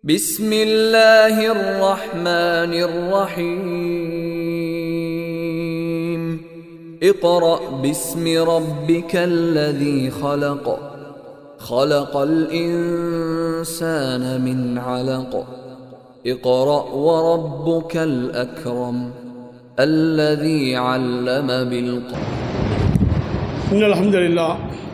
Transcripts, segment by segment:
بسم الله الرحمن الرحيم اقرأ باسم ربك الذي خلق خلق الإنسان من علق اقرأ وربك الأكرم الذي علم بالقلم إن الحمد لله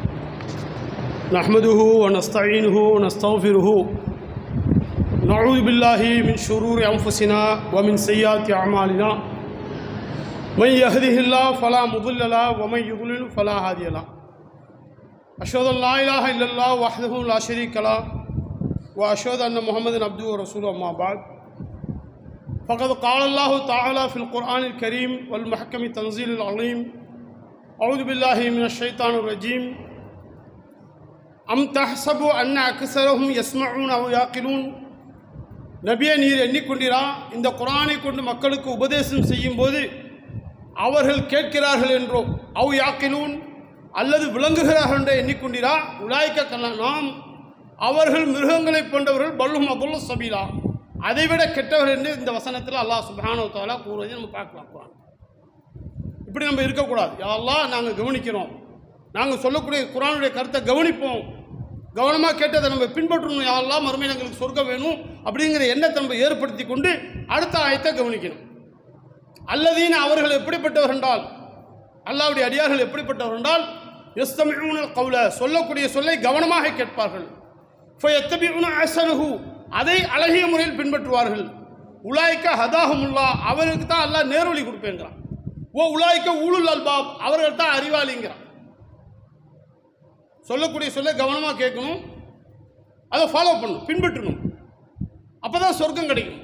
نحمده ونستعينه ونستغفره نعوذ بالله من شرور أنفسنا ومن سيئات أعمالنا من يهده الله فلا مضل له ومن يضلل فلا هادي له أشهد أن لا إله إلا الله وحده لا شريك له وأشهد أن محمدا عبده ورسوله أما بعد فقد قال الله تعالى في القرآن الكريم والمحكم تنزيل العليم أعوذ بالله من الشيطان الرجيم أم تحسبوا أن أكثرهم يسمعون أو يعقلون நபியே நீர் எண்ணிக்கொண்டீரா இந்த குரானை கொண்டு மக்களுக்கு உபதேசம் செய்யும் போது அவர்கள் கேட்கிறார்கள் என்றோ அவ் யாக்கிலூன் அல்லது விளங்குகிறார்கள் என்றோ எண்ணிக்கொண்டீரா உலாய்க்க கல்ல நாம் அவர்கள் மிருகங்களைப் போன்றவர்கள் பல்லும் அபுல்ல சபீலா அதைவிட கெட்டவர்கள் என்று இந்த வசனத்தில் அல்லாஹ் சுப்ஹானஹு வ தஆலா கூறுவதை நம்ம பார்க்கலாம் குரான் இப்படி நம்ம இருக்கக்கூடாது யாரெல்லாம் நாங்கள் கவனிக்கிறோம் நாங்கள் சொல்லக்கூடிய குரானுடைய கருத்தை கவனிப்போம் கவனமாக கேட்டதை நம்ம பின்பற்றணும் யாரெல்லாம் மறுமையில் எங்களுக்கு சொர்க்கம் வேணும் அப்படிங்கிற எண்ணத்தை நம்ம ஏற்படுத்தி கொண்டு அடுத்த ஆயத்தை கவனிக்கணும் அல்லதீன அவர்கள் எப்படிப்பட்டவர் என்றால் அல்லாவுடைய அடியார்கள் எப்படிப்பட்டவர் என்றால் எஸ்தமிழ்ன கவுல சொல்லக்கூடிய சொல்லை கவனமாக கேட்பார்கள் ஃபயத்தபிஉன அஹ்சனஹு அதை அழகிய முறையில் பின்பற்றுவார்கள் உலாய்க்க ஹதாஹமுல்லா அவருக்கு தான் அல்லாஹ் நேர்வழி கொடுப்பேங்கிறான் ஓ உலாய்க்க ஊழுல் அல்பாப் அவர்கள் தான் அறிவாளிங்கிறான் சொல்லக்கூடிய சொல்ல கவனமாக கேட்கணும் அதை ஃபாலோ பண்ணணும் பின்பற்றணும் அப்போ தான் சொர்க்கம் கிடைக்கும்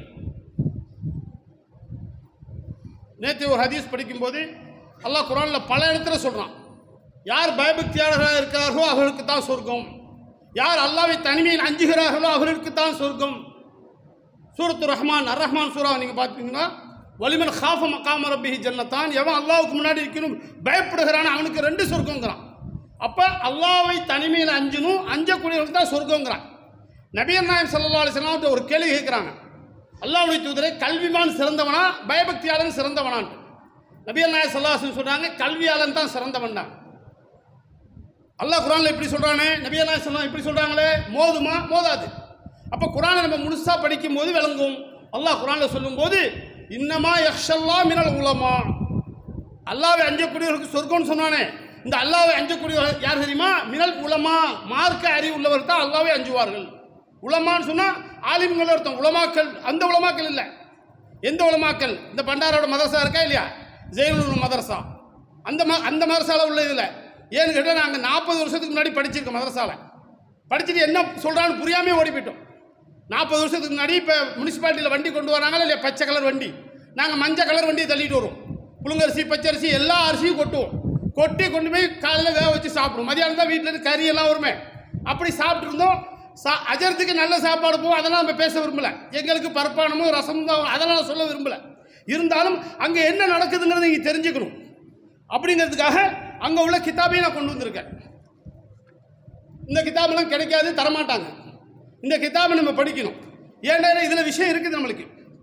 நேற்று ஒரு ஹதீஸ் படிக்கும்போது அல்லாஹ் குரானில் பல இடத்துல சொல்கிறான் யார் பயபக்தியாளர்களாக இருக்கிறார்களோ அவர்களுக்கு தான் சொர்க்கம் யார் அல்லாவை தனிமையில் அஞ்சுகிறார்களோ அவர்களுக்கு தான் சொர்க்கம் சூரத்து ரஹ்மான் அர் ரஹ்மான் சூரா நீங்கள் பார்த்தீங்கன்னா வலிமன் ஹாஃப மக்காம ரப்பிஹி ஜன்னத்தான் எவன் அல்லாவுக்கு முன்னாடி இருக்கணும் பயப்படுகிறான் அவனுக்கு ரெண்டு சொர்க்கங்கிறான் அப்போ அல்லாவை தனிமையில் அஞ்சணும் அஞ்சக்கூடியவர்கள் தான் சொர்க்கங்கிறான் நபியர் நாயம் சல்லா அலிஸ்லாம்ட்டு ஒரு கேள்வி கேட்குறாங்க அல்லாவுடைய தூதரை கல்விமான் சிறந்தவனா பயபக்தியாளன் சிறந்தவனான்ட்டு நபியர் நாயம் சல்லாஹன் சொல்கிறாங்க கல்வியாளன் தான் சிறந்தவன் தான் அல்லாஹ் குரானில் இப்படி சொல்கிறானே நபியர் நாயம் சொல்லா இப்படி சொல்கிறாங்களே மோதுமா மோதாது அப்போ குரானை நம்ம முழுசாக படிக்கும்போது விளங்கும் அல்லாஹ் குரானில் சொல்லும்போது இன்னமா யக்ஷல்லா மினல் உலமா அல்லாவை அஞ்சக்கூடியவர்களுக்கு சொர்க்கம்னு சொன்னானே இந்த அல்லாவை அஞ்சக்கூடியவர்கள் யார் தெரியுமா மினல் உலமா மார்க்க அறிவு உள்ளவர் தான் அல்லாவை அஞ்சுவார்கள் உலமான்னு சொன்னால் ஆலிம்கள் அர்த்தம் உலமாக்கள் அந்த உலமாக்கள் இல்லை எந்த உலமாக்கள் இந்த பண்டாரோட மதரசா இருக்கா இல்லையா ஜெயினுல் மதரசா அந்த ம அந்த மதரசாவில் உள்ள இதில் ஏன்னு கேட்டால் நாங்கள் நாற்பது வருஷத்துக்கு முன்னாடி படிச்சிருக்கோம் மதரசாவில் படிச்சுட்டு என்ன சொல்கிறான்னு புரியாமே ஓடி போயிட்டோம் நாற்பது வருஷத்துக்கு முன்னாடி இப்போ முனிசிபாலிட்டியில் வண்டி கொண்டு வராங்களா இல்லையா பச்சை கலர் வண்டி நாங்கள் மஞ்சள் கலர் வண்டியை தள்ளிட்டு வரோம் புழுங்கரிசி பச்சரிசி எல்லா அரிசியும் கொட்டுவோம் கொட்டி கொண்டு போய் காலையில் வேக வச்சு சாப்பிடுவோம் மதியானம் தான் வீட்டில் இருந்து கறி எல்லாம் வருமே அப்படி சாப்பிட்டு இருந்தோம் சா அஜரத்துக்கு நல்ல சாப்பாடு போவோம் அதெல்லாம் நம்ம பேச விரும்பல எங்களுக்கு பருப்பானமும் ரசமும் தான் அதெல்லாம் சொல்ல விரும்பல இருந்தாலும் அங்கே என்ன நடக்குதுங்கிறத நீங்கள் தெரிஞ்சுக்கணும் அப்படிங்கிறதுக்காக அங்கே உள்ள கிதாபையும் நான் கொண்டு வந்திருக்கேன் இந்த கிதாபெல்லாம் கிடைக்காது தரமாட்டாங்க இந்த கிதாபை நம்ம படிக்கணும் ஏன்னா இதில் விஷயம் இருக்குது நம்மளுக்கு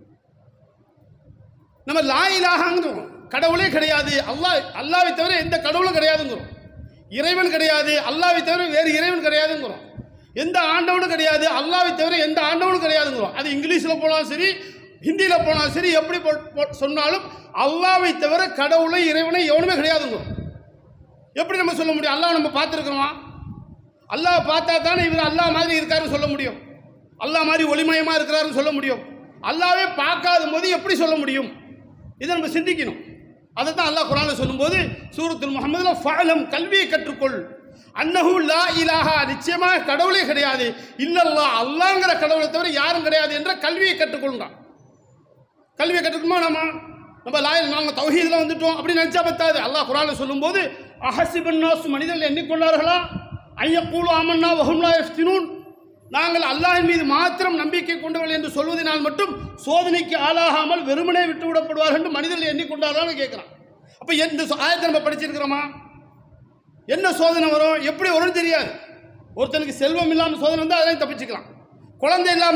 நம்ம லாயிலாகங்கிறோம் கடவுளே கிடையாது அல்லாஹ் அல்லாவை தவிர எந்த கடவுளும் கிடையாதுங்கிறோம் இறைவன் கிடையாது அல்லாவை தவிர வேறு இறைவன் கிடையாதுங்கிறோம் எந்த ஆண்டவனும் கிடையாது அல்லாவை தவிர எந்த ஆண்டவனும் கிடையாதுங்கிறோம் அது இங்கிலீஷில் போனாலும் சரி ஹிந்தியில் போனாலும் சரி எப்படி போ- போ- சொன்னாலும் அல்லாவை தவிர கடவுளை இறைவனை எவனுமே கிடையாதுங்கிறோம் எப்படி நம்ம சொல்ல முடியும் அல்லாஹ் நம்ம பார்த்துருக்குறோமா அல்லாஹ் பார்த்தா தானே இவர் அல்லாஹ் மாதிரி இருக்காருன்னு சொல்ல முடியும் அல்லாஹ் மாதிரி ஒளிமயமாக இருக்கிறாருன்னு சொல்ல முடியும் அல்லாவே பார்க்காத போது எப்படி சொல்ல முடியும் இதை நம்ம சிந்திக்கணும் அதை தான் அல்லாஹ் குரானில் சொல்லும்போது சூரத்துல் முகமதுல ஃபாலம் கல்வியை கற்றுக்கொள் அன்னஹு லா இலாஹா நிச்சயமாக கடவுளே கிடையாது இல்லல்லா அல்லாங்கிற கடவுளை தவிர யாரும் கிடையாது என்ற கல்வியை கற்றுக்கொள்கிறான் கல்வியை கற்றுக்கணுமா நம்ம நம்ம லாயல் நாங்கள் தௌஹீதில் வந்துட்டோம் அப்படி நினச்சா பத்தாது அல்லாஹ் குரானில் சொல்லும்போது அஹசிபன் நாசு மனிதர்கள் எண்ணிக்கொண்டார்களா ஐயக்கூலு ஆமன்னா வஹும்லா எஃப்தினூன் நாங்கள் அல்லாஹின் மீது மாத்திரம் நம்பிக்கை கொண்டவர்கள் என்று சொல்வதனால் மட்டும் சோதனைக்கு ஆளாகாமல் வெறுமனே விட்டு விடப்படுவார்கள் என்று மனிதர்கள் எண்ணிக்கொண்டார்களான்னு கேட்குறான் அப்போ எந்த சோ- ஆயத்தை நம்ம படிச்சிருக்கிறோமா என்ன சோதனை வரும் எப்படி வரும்னு தெரியாது ஒருத்தனுக்கு செல்வம் இல்லாமல் சோதனை வந்தால் அதையும் தப்பிச்சுக்கலாம் குழந்தை இல்லாமல் சோ-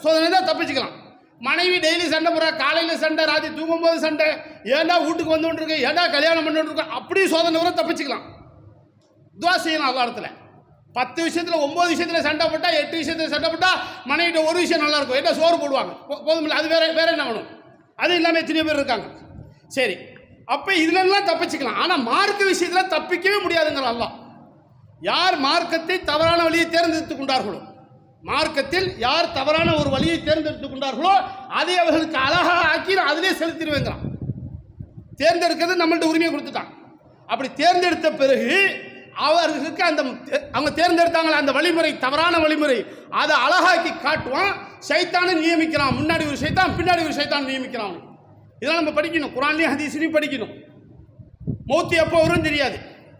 சோதனை தான் தப்பிச்சுக்கலாம் மனைவி டெய்லி சண்டை போடுறா காலையில் சண்டை ராத்திரி தூங்கும்போது சண்டை ஏன்டா வீட்டுக்கு வந்து இருக்கு ஏன்டா கல்யாணம் பண்ணிட்டு இருக்கோம் அப்படி சோதனை வர தப்பிச்சுக்கலாம் துவா செய்யலாம் அல்லா இடத்துல பத்து விஷயத்தில் ஒம்பது விஷயத்தில் சண்டை போட்டா எட்டு விஷயத்தில் சண்டை போட்டா மனைவிட்ட ஒரு விஷயம் நல்லா இருக்கும் என்ன சோறு போடுவாங்க போ- போதுமில்ல அது வேற வேற என்ன வேணும் அது இல்லாமல் எத்தனையோ பேர் இருக்காங்க சரி அப்போ இதுலலாம் தப்பிச்சுக்கலாம் ஆனால் மார்க்க விஷயத்தில் தப்பிக்கவே முடியாதுங்கிற அல்லாஹ் யார் மார்க்கத்தை தவறான வழியை தேர்ந்தெடுத்துக் கொண்டார்களோ மார்க்கத்தில் யார் தவறான ஒரு வழியை தேர்ந்தெடுத்துக் கொண்டார்களோ அதை அவர்களுக்கு அழகாக ஆக்கி நான் அதிலே செலுத்திடுவேங்கிறான் தேர்ந்தெடுக்கிறது நம்மள்ட்ட உரிமையை கொடுத்துட்டான் அப்படி தேர்ந்தெடுத்த பிறகு அவர்களுக்கு அந்த அவங்க தேர்ந்தெடுத்தாங்களே அந்த வழிமுறை தவறான வழிமுறை அதை அழகாக்கி காட்டுவான் சைத்தானை நியமிக்கிறான் முன்னாடி ஒரு சைத்தான் பின்னாடி ஒரு சைத்தான் நியமிக்கிறான் அவனுக்கு. இதெல்லாம் நம்ம படிக்கணும் குரான்லையும் ஹதீஸ்லையும் படிக்கணும் மௌத்தி எப்போ வரும் தெரியாது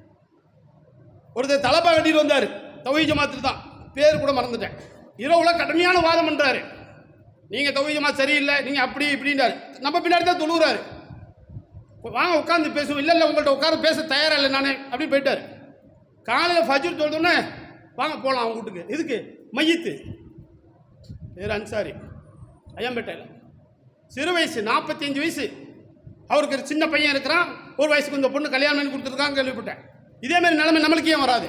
ஒருத்தர் தலப்பா கட்டிட்டு வந்தார் தவி ஜமாத்தில் தான் பேர் கூட மறந்துட்டேன் இரவுல கடுமையான வாதம் பண்றாரு நீங்க தவி ஜமாத் சரியில்லை நீங்க அப்படி இப்படின்றாரு நம்ம பின்னாடி தான் தொழுகிறாரு வாங்க உட்காந்து பேசுவோம் இல்லை இல்லை உங்கள்கிட்ட உட்காந்து பேச தயாரா இல்லை நானே அப்படி போயிட்டாரு காலையில் ஃபஜ்ர் தொழுதோடனே வாங்க போகலாம் அவங்க வீட்டுக்கு இதுக்கு மையத்து பேர் அன்சாரி ஐயம்பேட்டையில் சிறு வயசு நாற்பத்தஞ்சு வயசு அவருக்கு ஒரு சின்ன பையன் இருக்கிறான் ஒரு வயசுக்கு இந்த பொண்ணு கல்யாணம் பண்ணி கொடுத்துருக்காங்க கேள்விப்பட்டேன் இதே மாதிரி நிலைமை நம்மளுக்கு ஏன் வராது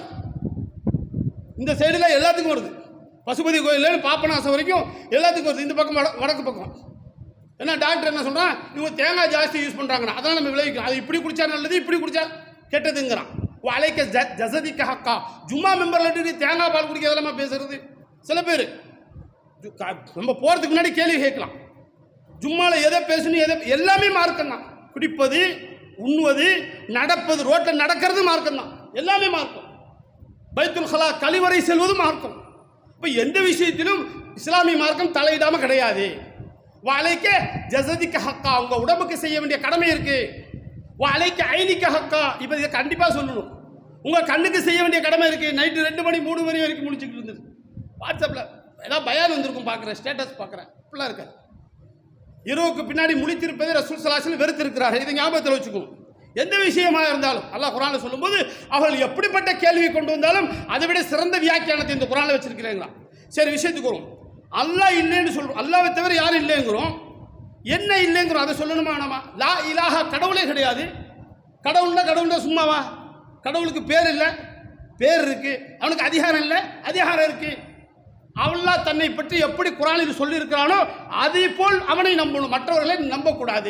இந்த சைடில் எல்லாத்துக்கும் வருது பசுபதி கோயில்ல பாப்பநாசம் வரைக்கும் எல்லாத்துக்கும் வருது இந்த பக்கம் வட வடக்கு பக்கம் ஏன்னா டாக்டர் என்ன சொல்றான் இவங்க தேங்காய் ஜாஸ்தி யூஸ் பண்றாங்கண்ணா அதான் நம்ம விளைவிக்கிறோம் அது இப்படி குடிச்சா நல்லது இப்படி குடிச்சா கெட்டதுங்கிறான் ஓ அலைக்க ஜ ஜசதிக்க ஹக்கா ஜும்மா மெம்பர்ல நீ தேங்காய் பால் குடிக்கிறதெல்லாமா பேசுறது சில பேர் நம்ம போறதுக்கு முன்னாடி கேள்வி கேட்கலாம் ஜும்மால எதை பேசணும் எதை எல்லாமே மார்க்கம் தான் குடிப்பது உண்ணுவது நடப்பது ரோட்டில் நடக்கிறது மார்க்கம் தான் எல்லாமே மார்க்கம் பைத்துல் ஹலா கழிவறை செல்வது மார்க்கம் இப்போ எந்த விஷயத்திலும் இஸ்லாமிய மார்க்கம் தலையிடாம கிடையாது வாழைக்க ஜசதிக்க ஹக்கா உங்க உடம்புக்கு செய்ய வேண்டிய கடமை இருக்கு வாழைக்க ஐனிக்க ஹக்கா இப்போ இதை கண்டிப்பாக சொல்லணும் உங்க கண்ணுக்கு செய்ய வேண்டிய கடமை இருக்கு நைட்டு ரெண்டு மணி மூணு மணி வரைக்கும் முடிச்சுட்டு இருந்தது வாட்ஸ்அப்பில் ஏதாவது பயான் வந்திருக்கும் பார்க்குறேன் ஸ்டேட்டஸ் பார்க்குறேன் இப்படிலாம் இருக்காது இரவுக்கு பின்னாடி முழித்திருப்பதை ரசூல் சலாசில் வெறுத்திருக்கிறார்கள் இதை ஞாபகத்தில் வச்சுக்கணும் எந்த விஷயமா இருந்தாலும் அல்லாஹ் குரானில் சொல்லும்போது அவர்கள் எப்படிப்பட்ட கேள்வியை கொண்டு வந்தாலும் அதை விட சிறந்த வியாக்கியானத்தை இந்த குரானில் வச்சிருக்கிறீங்களா சரி விஷயத்துக்கு வரும் அல்லாஹ் இல்லைன்னு சொல்றோம் அல்லாவை தவிர யாரும் இல்லைங்கிறோம் என்ன இல்லைங்கிறோம் அதை சொல்லணுமா நாம லா இலாஹா கடவுளே கிடையாது கடவுள்னா கடவுள்னா சும்மாவா கடவுளுக்கு பேர் இல்லை பேர் இருக்கு அவனுக்கு அதிகாரம் இல்லை அதிகாரம் இருக்கு அல்லாஹ் தன்னை பற்றி எப்படி குரானில் சொல்லியிருக்கிறானோ அதே போல் அவனை நம்பணும் மற்றவர்களை நம்பக்கூடாது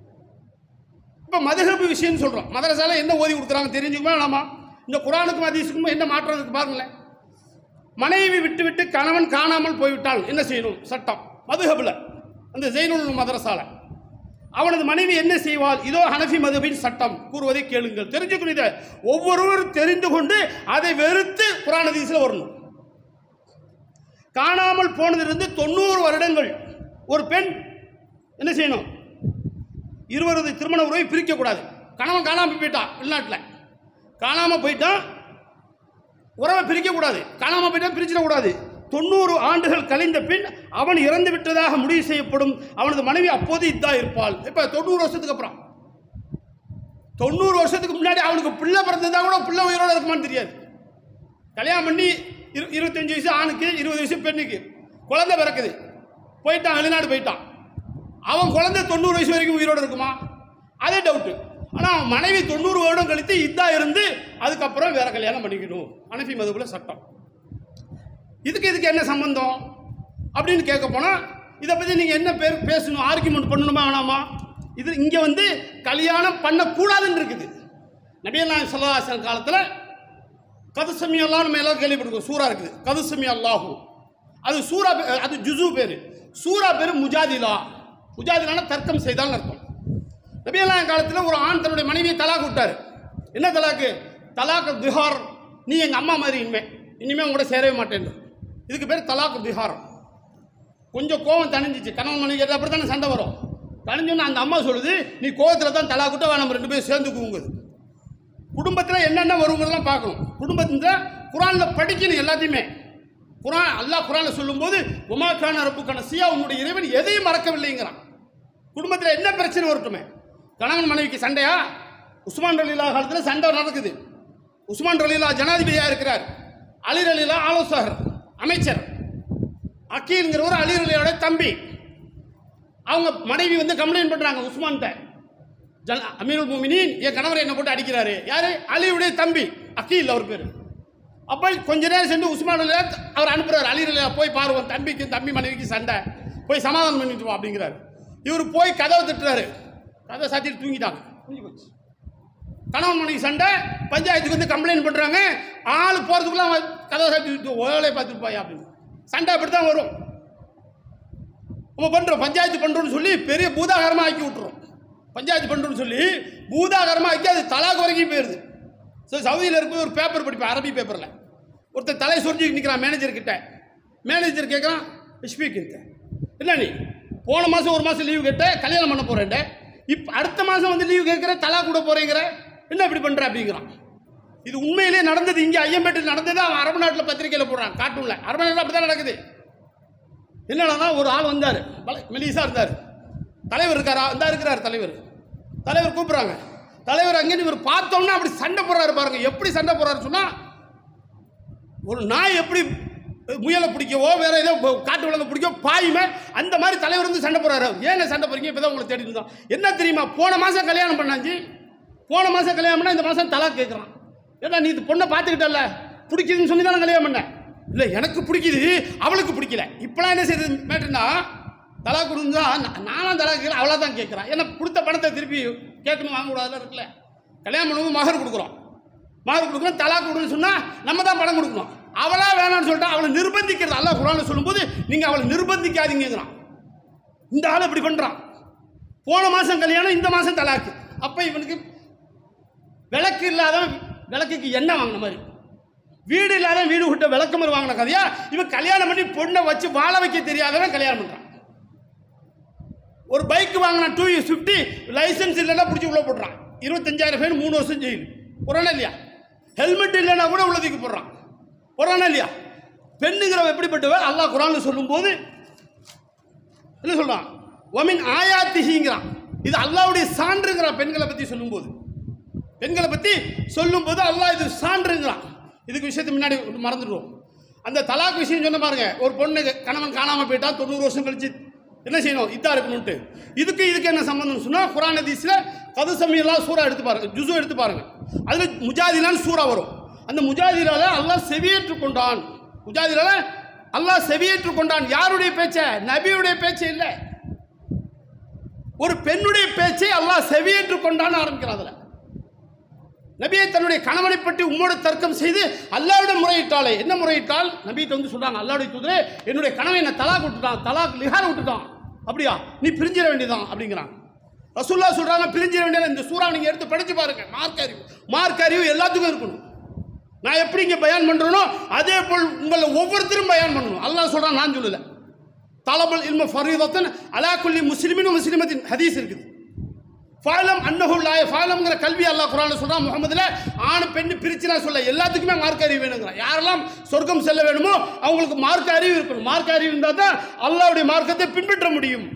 இப்போ மதுஹபு விஷயம்னு சொல்கிறோம் மதரசால என்ன ஓதி கொடுக்குறாங்க தெரிஞ்சுக்குமா நாம இந்த குரானுக்கும் ஹதீஸுக்கும் என்ன மாற்றம் இருக்கு பாருங்களேன் மனைவி விட்டு விட்டு கணவன் காணாமல் போய்விட்டால் என்ன செய்யணும் சட்டம் மதுஹபுல அந்த ஜெயினுல் மதரசால அவனது மனைவி என்ன செய்வாள் இதோ ஹனஃபி மதுபின் சட்டம் கூறுவதை கேளுங்கள் தெரிஞ்சுக்கணும் இதை ஒவ்வொருவரும் தெரிந்து கொண்டு அதை வெறுத்து குரான் ஹதீஸில் வரணும் காணாமல் போனதிலிருந்து தொண்ணூறு வருடங்கள் ஒரு பெண் என்ன செய்யணும் இருவரது திருமண உறவை பிரிக்கக்கூடாது கணவன் காணாமல் போயிட்டான் வெளிநாட்டில் காணாமல் போயிட்டான் உறவை பிரிக்கக்கூடாது காணாமல் போயிட்டான் பிரிச்சிடக்கூடாது தொண்ணூறு ஆண்டுகள் கழிந்த பின் அவன் இறந்து விட்டதாக முடிவு செய்யப்படும் அவனது மனைவி அப்போது இதா இருப்பாள் இப்போ தொண்ணூறு வருஷத்துக்கு அப்புறம் தொண்ணூறு வருஷத்துக்கு முன்னாடி அவனுக்கு பிள்ளை பிறந்ததா கூட பிள்ளை உயிரோட இருக்குமான்னு தெரியாது கல்யாணம் பண்ணி இரு இருபத்தஞ்சு வயசு ஆணுக்கு இருபது வயசு பெண்ணுக்கு குழந்தை பிறக்குது போயிட்டான் வெளிநாடு போயிட்டான் அவன் குழந்தை தொண்ணூறு வயசு வரைக்கும் உயிரோடு இருக்குமா அதே டவுட்டு ஆனால் அவன் மனைவி தொண்ணூறு வருடம் கழித்து இதா இருந்து அதுக்கப்புறம் வேற கல்யாணம் பண்ணிக்கணும் அனஃபி மதுக்குள்ள சட்டம் இதுக்கு இதுக்கு என்ன சம்பந்தம் அப்படின்னு கேட்க போனால் இதை பற்றி நீங்கள் என்ன பேர் பேசணும் ஆர்குமெண்ட் பண்ணணுமா வேணாமா இது இங்கே வந்து கல்யாணம் பண்ணக்கூடாதுன்னு இருக்குது நபியல்லாஹ் சல்லாஹன் காலத்தில் கதுசமி அல்லாஹ் நம்ம எல்லாரும் கேள்விப்பட்டிருக்கோம் சூரா இருக்குது கதுசமி அல்லாஹு அது சூரா பே- அது ஜுசு பேர் சூரா பேர் முஜாதிலா முஜாதிலான தர்க்கம் செய்தால் அர்த்தம் நபியல்லாஹ் காலத்தில் ஒரு ஆண் தன்னுடைய மனைவியை தலாக் விட்டார் என்ன தலாக்கு தலாக் திஹார் நீ எங்கள் அம்மா மாதிரி இனிமே இனிமே உங்க கூட சேரவே மாட்டேன் இதுக்கு பேர் தலாக் திஹார் கொஞ்சம் கோவம் தணிஞ்சிச்சு கணவன் மனைவி அப்படி தானே சண்டை வரும் தணிஞ்சோன்னு அந்த அம்மா சொல்லுது நீ கோவத்தில் தான் தலா விட்டு நம்ம ரெண்டு பேரும் சேர்ந்து கூங்குது குடும்பத்தில் என்னென்ன வருங்கிறதெல்லாம் பார்க்கணும் குடும்பத்தில் குரானில் படிக்கணும் எல்லாத்தையுமே குரான் அல்லாஹ் குரானில் சொல்லும்போது உமாக்கான ரப்புக்கான சியா உன்னுடைய இறைவன் எதையும் மறக்கவில்லைங்கிறான் குடும்பத்தில் என்ன பிரச்சனை வரட்டுமே கணவன் மனைவிக்கு சண்டையா உஸ்மான் ரலீலா காலத்தில் சண்டை நடக்குது உஸ்மான் ரலீலா ஜனாதிபதியாக இருக்கிறார் அலி ரலீலா ஆலோசகர் அமைச்சர் அக்கீல்ங்கிறவர் அலி ரலியோட தம்பி அவங்க மனைவி வந்து கம்ப்ளைண்ட் பண்றாங்க உஸ்மான்கிட்ட ஜல் அமீருல் மூமினின் என் கணவர் என்ன போட்டு அடிக்கிறாரு யாரு அலியுடைய தம்பி அக்கீல் அவர் பேர் அப்போ கொஞ்ச நேரம் சென்று உஸ்மான் அலியா அவர் அனுப்புறாரு அலி அலியா போய் பாரு உன் தம்பிக்கு தம்பி மனைவிக்கு சண்டை போய் சமாதானம் பண்ணிட்டு வா அப்படிங்கிறாரு இவர் போய் கதவை திட்டுறாரு கதவை சாத்திட்டு தூங்கிட்டாங்க தூங்கி போச்சு கணவன் மனைவி சண்டை பஞ்சாயத்துக்கு வந்து கம்ப்ளைண்ட் பண்ணுறாங்க ஆள் போகிறதுக்குள்ள அவன் கதவை சாத்தி ஓலை பார்த்துட்டு போய் அப்படின்னு சண்டை அப்படி தான் வரும் நம்ம பண்ணுறோம் பஞ்சாயத்து பண்ணுறோம்னு சொல்லி பெரிய பூதாகரமாக ஆக்கி விட்டுறோம் பஞ்சாயத்து பண்ணுறோம்னு சொல்லி பூதாகரமாக ஆக்கி அது தலாக்கு வரைக்கும் போயிடுது ஸோ சவுதியில் இருக்கும்போது ஒரு பேப்பர் படிப்பேன் அரபி பேப்பரில் ஒருத்தர் தலை சொரிஞ்சு நிற்கிறான் மேனேஜர் கிட்ட மேனேஜர் கேட்குறான் ஸ்பீக் இருக்க இல்லை நீ போன மாதம் ஒரு மாதம் லீவு கேட்ட கல்யாணம் பண்ண போகிறேன்ட இப்போ அடுத்த மாதம் வந்து லீவு கேட்குற தலா கூட போகிறேங்கிற என்ன இப்படி பண்ணுற அப்படிங்கிறான் இது உண்மையிலே நடந்தது இங்கே ஐயம்பேட்டில் நடந்தது அவன் அரபு நாட்டில் பத்திரிக்கையில் போடுறான் கார்ட்டூனில் அரபு நாட்டில் அப்படி தான் நடக்குது என்னன்னா ஒரு ஆள் வந்தார் மெலிசா இருந்தார் தலைவர் இருக்காரா இந்தா இருக்கிறார் தலைவர் தலைவர் கூப்பிட்றாங்க தலைவர் அங்கே இவர் பார்த்தோம்னா அப்படி சண்டை போடுறாரு பாருங்க எப்படி சண்டை போடுறாரு சொன்னா ஒரு நாய் எப்படி முயலை பிடிக்கவோ வேற ஏதோ ப- காட்டு விலங்கு பிடிக்கவோ பாயுமே அந்த மாதிரி தலைவர் வந்து சண்டை போடுறாரு ஏங்க சண்டை போறீங்க இப்போ தான் உங்களை தேடி இருந்தோம் என்ன தெரியுமா போன மாதம் கல்யாணம் பண்ணாச்சு போன மாதம் கல்யாணம் பண்ணா இந்த மாதம் தலா கேட்குறான் ஏடா நீ இது பொண்ணை பார்த்துக்கிட்டல பிடிக்குதுன்னு சொல்லி தானே கல்யாணம் பண்ண இல்லை எனக்கு பிடிக்குது அவளுக்கு பிடிக்கல இப்போலாம் என்ன செய்யுது மேட்டுன்னா தலா கொடுந்தா நானும் தலா கேட்குறேன் அவளா தான் கேட்குறான் ஏன்னா கொடுத்த பணத்தை திருப்பி கேட்கணும் வாங்கக்கூடாதுல இருக்குல்ல கல்யாணம் பண்ணும்போது மகர் கொடுக்குறோம் மகர் கொடுக்குறோம் தலா கொடுன்னு சொன்னால் நம்ம தான் பணம் கொடுக்கணும் அவளா வேணாம்னு சொல்லிட்டு அவளை நிர்பந்திக்கிறது அல்லாஹ் குரானில் சொல்லும்போது நீங்கள் அவளை நிர்பந்திக்காதீங்கிறான் இந்த ஆள் இப்படி பண்ணுறான் போன மாதம் கல்யாணம் இந்த மாதம் தலாக்கு அப்போ இவனுக்கு விளக்கு இல்லாதவன் விளக்குக்கு எண்ணெய் வாங்கின மாதிரி வீடு இல்லாத வீடு விட்ட விளக்கு மாதிரி வாங்கின கதையா இவன் கல்யாணம் பண்ணி பொண்ணை வச்சு வாழ வைக்க தெரியாதவன் கல்யாணம் பண்ணுறான் ஒரு பைக் வாங்கினா டூ இயர்ஸ் ஃபிஃப்டி லைசன்ஸ் இல்லைன்னா பிடிச்சி உள்ள போடுறான் இருபத்தஞ்சாயிரம் ஃபைன் மூணு வருஷம் ஜெயில் போறானா இல்லையா ஹெல்மெட் இல்லைன்னா கூட உள்ளதுக்கு போடுறான் போறானா இல்லையா பெண்ணுங்கிறவ எப்படிப்பட்டவ அல்லாஹ் குரான் சொல்லும்போது என்ன சொல்றான் ஒமின் ஆயாத்திகிங்கிறான் இது அல்லாஹ்வுடைய சான்றுங்கிறான் பெண்களை பற்றி சொல்லும்போது பெண்களை பற்றி சொல்லும்போது அல்லாஹ் இது சான்றுங்கிறான் இதுக்கு விஷயத்தை முன்னாடி ஒண்ணு மறந்துடுவோம் அந்த தலாக் விஷயம் சொன்ன பாருங்க ஒரு பொண்ணு கணவன் காணாமல் போயிட்டா தொண்ணூறு வருஷம் கழிச்சு என்ன செய்யணும் இதா இருக்கணும்ட்டு இதுக்கு இதுக்கு என்ன சம்பந்தம் சொன்னா குரான் ஹதீஸ்ல கது சமயம்லாம் சூறா எடுத்து பாருங்க ஜுசு எடுத்து பாருங்க அதுல முஜாதிலான்னு சூறா வரும் அந்த முஜாதிலால அல்லாஹ் செவியேற்று கொண்டான் முஜாதிலால அல்லாஹ் செவியேற்று கொண்டான் யாருடைய பேச்ச நபியுடைய பேச்ச இல்லை ஒரு பெண்ணுடைய பேச்சை அல்லாஹ் செவியேற்று கொண்டான்னு ஆரம்பிக்கிறான் அதுல நபியை தன்னுடைய கணவனை பற்றி உம்மோடு தர்க்கம் செய்து அல்லாவிடம் முறையிட்டாளே என்ன முறையிட்டால் நபிகிட்ட வந்து சொல்றாங்க அல்லாவுடைய தூதரே என்னுடைய கணவன் என்ன தலாக் விட்டுட்டான் தலாக் லிஹார் விட்டுட்டான் அப்படியா நீ பிரிஞ்சிட வேண்டியதான் அப்படிங்கிறாங்க ரசூல்லா சொல்றாங்க பிரிஞ்சிட வேண்டியது இந்த சூறா நீங்க எடுத்து படிச்சு பாருங்க மார்க் அறிவு மார்க் அறிவு எல்லாத்துக்கும் இருக்கணும் நான் எப்படி இங்க பயான் பண்றேனோ அதே போல் உங்களை ஒவ்வொருத்தரும் பயான் பண்ணணும் அல்லாஹ் சொல்றான் நான் சொல்லல தலபல் இல்ம ஃபரீதத்தன் அலா குல்லி முஸ்லிமின் முஸ்லிமத்தின் ஹதீஸ் இருக்குது ஃபாலம் அன்னஹுல்லாய ஃபாலம்ங்கிற கல்வி அல்லாஹ் குரான் சொல்றான் முகமதுல ஆண் பெண்ணு பிரிச்சு நான் சொல்ல எல்லாத்துக்குமே மார்க் அறிவு வேணுங்கிறான் யாரெல்லாம் சொர்க்கம் செல்ல வேணுமோ அவங்களுக்கு மார்க் அறிவு இருக்கணும் மார்க் அறிவு இருந்தால் தான் அல்லாஹ்வுடைய மார்க்கத்தை பின்பற்ற முடியும்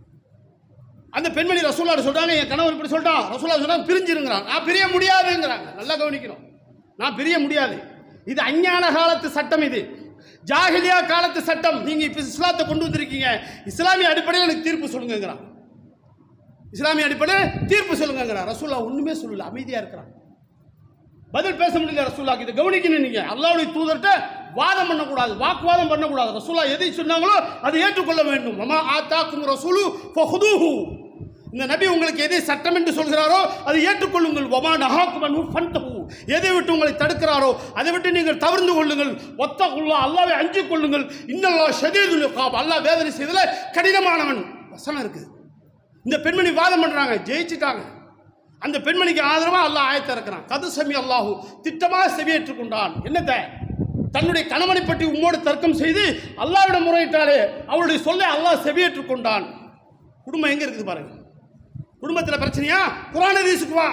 அந்த பெண்மணி ரசூல்லா சொல்றாங்க என் கணவர் இப்படி சொல்லிட்டான் ரசூல்லா சொல்றாங்க பிரிஞ்சிருங்கிறான் நான் பிரிய முடியாதுங்கிறாங்க நல்லா கவனிக்கணும் நான் பிரிய முடியாது இது அஞ்ஞான காலத்து சட்டம் இது ஜாகிலியா காலத்து சட்டம் நீங்க இப்ப இஸ்லாத்தை கொண்டு வந்திருக்கீங்க இஸ்லாமிய அடிப்படையில் எனக்கு தீர்ப்பு சொல்லுங்கிறான் இஸ்லாமிய அடிப்படையில் தீர்ப்பு சொல்லுங்கிறான் ரசூல்லா ஒண்ணுமே சொல்லல அமைதியா இருக்கிறான் பதில் பேச முடியல ரசூல்லாக்கு இதை கவனிக்கணும் நீங்க அல்லாவுடைய தூதர்கிட்ட வாதம் பண்ணக்கூடாது வாக்குவாதம் பண்ணக்கூடாது ரசூல்லா எதை சொன்னாங்களோ அதை ஏற்றுக்கொள்ள வேண்டும் அம்மா ஆத்தாக்கும் ரசூலு ஃபஹுதூஹு இந்த நபி உங்களுக்கு எதை சட்டம் என்று சொல்கிறாரோ அதை ஏற்றுக்கொள்ளுங்கள் ஒமா நஹாக்குமனு ஃபன்தஹு எதை விட்டு உங்களை தடுக்கிறாரோ அதை விட்டு நீங்கள் தவிர்ந்து கொள்ளுங்கள் ஒத்த உல்லா அல்லாவை அஞ்சு கொள்ளுங்கள் இன்னல்லா ஷதீதுல் இகாப் அல்லாஹ் வேதனை செய்தல கடினமானவன் வசனம் இருக்குது இந்த பெண்மணி வாதம் பண்றாங்க ஜெயிச்சிட்டாங்க அந்த பெண்மணிக்கு ஆதரவா அல்லாஹ் ஆயத்த இருக்கிறான் கது சமி அல்லாஹு திட்டமாக செவியேற்றுக் கொண்டான் என்னத்த தன்னுடைய கணவனை பற்றி உம்மோடு தர்க்கம் செய்து அல்லாவிடம் முறையிட்டாலே அவளுடைய சொல்லை அல்லாஹ் செவியேற்றுக் கொண்டான் குடும்பம் எங்க இருக்குது பாருங்க குடும்பத்தில் பிரச்சனையா குரான ஹதீஸுக்கு வா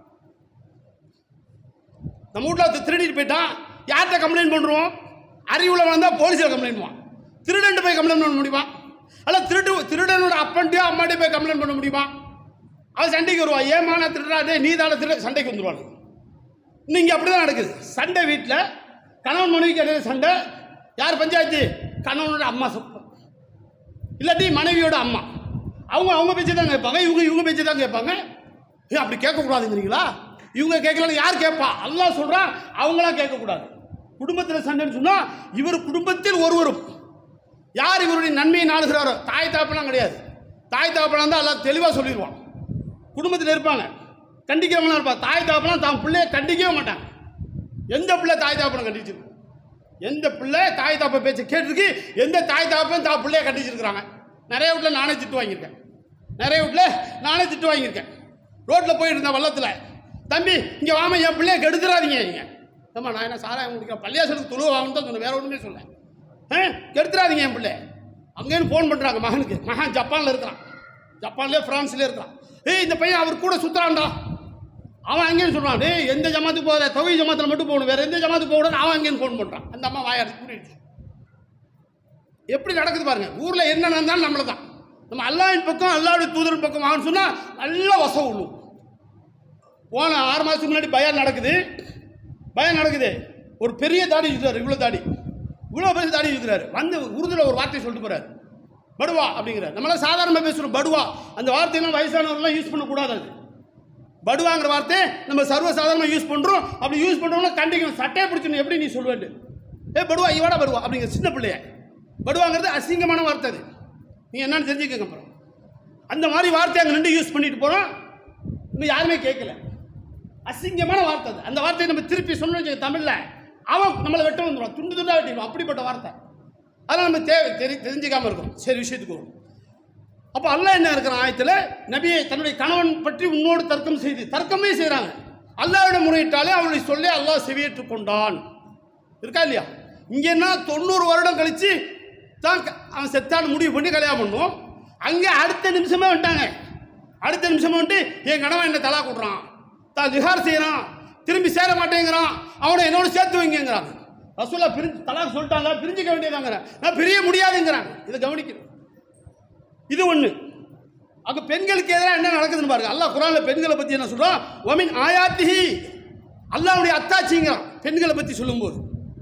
நம்ம வீட்டில் ஒருத்தன் திருடிட்டு போயிட்டான் யார்கிட்ட கம்ப்ளைண்ட் பண்ணுறோம் அறிவுள்ள வந்தால் போலீஸில் கம்ப்ளைண்ட் பண்ணுவான் திருடன்ட்டு போய் கம்ப்ளைண்ட் பண்ண முடியுமா அல்ல திருட்டு திருடனோட அப்பன்ட்டையோ அம்மாட்டையோ போய் கம்ப்ளைண்ட் பண்ண முடியுமா அவன் சண்டைக்கு வருவான் ஏமா நான் திருடா டேய் நீ தானே திருட சண்டைக்கு வந்துருவானு நீங்கள் அப்படி தான் நடக்குது சண்டை வீட்டில் கணவன் மனைவிக்கு இடையில சண்டை யார் பஞ்சாயத்து கணவனோட அம்மா சப்ப இல்லாட்டி மனைவியோட அம்மா அவங்க அவங்க பேச்சு தான் கேட்பாங்க இவங்க இவங்க பேச்சு தான் கேட்பாங்க ஏன் அப்படி கேட்கக்கூடாதுங்கிறீங்களா இவங்க கேட்கலன்னு யார் கேட்பா அல்லாஹ் சொல்கிறான் அவங்களாம் கேட்கக்கூடாது குடும்பத்தில் சண்டைன்னு சொன்னால் இவர் குடும்பத்தில் ஒருவரும் யார் இவருடைய நன்மையை நாடுகிறாரோ தாய் தாப்பெல்லாம் கிடையாது தாய் தாப்பெல்லாம் தான் எல்லாம் தெளிவாக சொல்லிடுவான் குடும்பத்தில் இருப்பாங்க கண்டிக்கிறவங்களாம் இருப்பாங்க தாய் தாப்பெல்லாம் தான் பிள்ளைய கண்டிக்கவே மாட்டாங்க எந்த பிள்ளை தாய் தாப்பனை கண்டிச்சிருக்கு எந்த பிள்ளை தாய் தாப்ப பேச்சை கேட்டிருக்கு எந்த தாய் தாப்பையும் தான் பிள்ளைய கண்டிச்சிருக்கிறாங்க நிறைய வீட்டில் நானே திட்டு வாங்கியிருக்கேன் நிறைய வீட்டில் நானே திட்டு வாங்கியிருக்கேன் ரோட்டில் போயிட்டு இருந்தேன் வள்ளத்தில் தம்பி இங்கே வாம என் பிள்ளைய கெடுத்துறாதீங்க நீங்கள் ஏம்மா நான் என்ன சாராயம் குடிக்கிறேன் பள்ளியாசலுக்கு துளுவ வாங்கன்னு தான் சொன்னேன் வேற ஒன்றுமே சொல்ல ஆ கெடுத்துறாதீங்க என் பிள்ளை அங்கேன்னு ஃபோன் பண்ணுறாங்க மகனுக்கு மகன் ஜப்பானில் இருக்கிறான் ஜப்பான்லேயே ஃப்ரான்ஸ்லேயே இருக்கிறான் ஏய் இந்த பையன் அவர் கூட சுற்றுறான்டா அவன் அங்கேன்னு சொல்கிறான் டேய் எந்த ஜமாத்துக்கு போகாத தொகை ஜமாத்தில் மட்டும் போகணும் வேற எந்த ஜமாத்துக்கு போகணும் அவன் அங்கேன்னு ஃபோன் பண்ணுறான் அந்த அம்மா வாயாடு கூட்டிடுச்சு எப்படி நடக்குது பாருங்க ஊரில் என்ன நடந்தாலும் நம்மள தான் நம்ம அல்லாவின் பக்கம் அல்லாவுடைய தூதரின் பக்கம் வாங்கன்னு சொன்னால் நல்ல வசம் உள்ளும் போன ஆறு மாதத்துக்கு முன்னாடி பயம் நடக்குது பயம் நடக்குது ஒரு பெரிய தாடி இருக்கிறார் இவ்வளோ தாடி இவ்வளோ பெரிய தாடி இருக்கிறாரு வந்து உருதுல ஒரு வார்த்தை சொல்லிட்டு போறாரு படுவா அப்படிங்கிறார் நம்மளாம் சாதாரணமாக பேசுகிறோம் படுவா அந்த வார்த்தையெல்லாம் வயசானவர்கள்லாம் யூஸ் பண்ணக்கூடாது அது படுவாங்கிற வார்த்தை நம்ம சர்வசாதாரணமாக யூஸ் பண்ணுறோம் அப்படி யூஸ் பண்ணுறோம்னா கண்டிக்கணும் சட்டையை பிடிச்சணும் எப்படி நீ சொல்லுவேன் ஏ படுவா இவடா படுவா அப்படிங்கிற சின்ன பிள்ளைய படுவாங்கிறது அசிங்கமான வார்த்தை அது நீ என்னன்னு தெரிஞ்சுக்கங்க அப்புறம் அந்த மாதிரி வார்த்தை அங்கே நின்று யூஸ் பண்ணிட்டு போகிறோம் இன்னும் யாருமே கேட்கல அசிங்கமான வார்த்தை அது அந்த வார்த்தையை நம்ம திருப்பி சொன்னோம் தமிழில் அவன் நம்மளை வெட்ட வந்துடுவான் துண்டு துண்டா வெட்டிடுவான் அப்படிப்பட்ட வார்த்தை அதெல்லாம் நம்ம தேவை தெரி தெரிஞ்சுக்காம இருக்கும் சரி விஷயத்துக்கு வரும் அப்போ அல்லாஹ் என்ன இருக்கிற ஆயத்தில் நபியை தன்னுடைய கணவன் பற்றி உன்னோடு தர்க்கம் செய்து தர்க்கமே செய்கிறாங்க அல்லாஹ்விடம் முறையிட்டாலே அவளுடைய சொல்லே அல்லாஹ் செவியேற்றுக் கொண்டான் இருக்கா இல்லையா இங்கன்னா தொண்ணூறு வருடம் கழிச்சு தான் க- அவன் செத்தான்னு முடிவு பண்ணி கல்யாணம் பண்ணுவோம் அங்கே அடுத்த நிமிஷமே வந்துட்டாங்க அடுத்த நிமிஷமே வந்துட்டு என் கணவன் என்ன தலா கொடுறான் தான் திகார் செய்கிறான் திரும்பி சேர மாட்டேங்கிறான் அவனை என்னோட சேர்த்து வைங்கிறாங்க ரசூல்லா பிரிஞ்சு தலாக் சொல்லிட்டாங்க பிரிஞ்சுக்க வேண்டியதாங்கிறேன் நான் பிரிய முடியாதுங்கிறாங்க இதை கவனிக்கணும் இது ஒன்று அங்கே பெண்களுக்கு எதிராக என்ன நடக்குதுன்னு பாருங்க அல்லாஹ் குரானில் பெண்களை பற்றி என்ன சொல்கிறான் ஒமின் ஆயாத்திஹி அல்லாஹ்வுடைய அத்தாட்சிங்கிறான் பெண்களை பற்றி சொல்லும்போது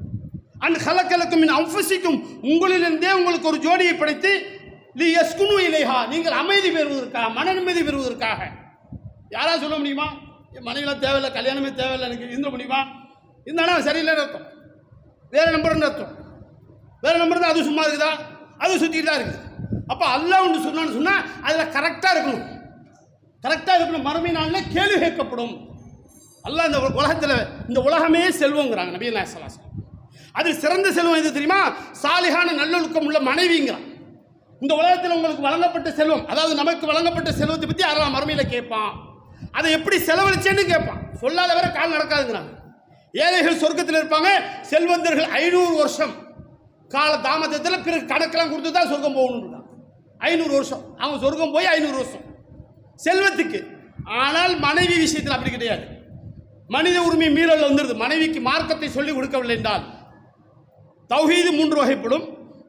அன் ஹலக்கலக்கும் மின் அம்பசிக்கும் உங்களிலிருந்தே உங்களுக்கு ஒரு ஜோடியை படைத்து லி எஸ்குனு இலைஹா நீங்கள் அமைதி பெறுவதற்காக மன நிம்மதி பெறுவதற்காக யாரா சொல்ல முடியுமா என் மனைவிலாம் தேவையில்லை கல்யாணமே தேவையில்லை எனக்கு இருந்த முடியுமா இருந்தானா சரியில்லைன்னு அர்த்தம் வேற நம்பர்னு அர்த்தம் வேற நம்பர் தான் அது சும்மா இருக்குதா அது சுற்றிட்டு தான் இருக்குது அப்போ அல்லாஹ் ஒன்று சொன்னான்னு சொன்னால் அதில் கரெக்டாக இருக்கணும் கரெக்டாக இருக்கணும் மறுமை நாளில் கேள்வி கேட்கப்படும் அல்லாஹ் இந்த உலகத்தில் இந்த உலகமே செல்வங்கிறாங்க நபி நாயசலாசம் அது சிறந்த செல்வம் எது தெரியுமா சாலிகான நல்லொழுக்கம் உள்ள மனைவிங்கிறான் இந்த உலகத்தில் உங்களுக்கு வழங்கப்பட்ட செல்வம் அதாவது நமக்கு வழங்கப்பட்ட செல்வத்தை பற்றி யாரெல்லாம் மறுமையில் கேட்பான் அதை எப்படி செலவழிச்சேன்னு கேட்பான் சொல்லாத வரை கால் நடக்காதுங்கிறாங்க ஏழைகள் சொர்க்கத்தில் இருப்பாங்க செல்வந்தர்கள் ஐநூறு வருஷம் கால தாமதத்தில் பிறகு கணக்கெல்லாம் கொடுத்து தான் சொர்க்கம் போகணும் ஐநூறு வருஷம் அவங்க சொர்க்கம் போய் ஐநூறு வருஷம் செல்வத்துக்கு ஆனால் மனைவி விஷயத்தில் அப்படி கிடையாது மனித உரிமை மீறல் வந்துடுது மனைவிக்கு மார்க்கத்தை சொல்லிக் கொடுக்கவில்லை என்றால் தௌஹீது மூன்று வகைப்படும்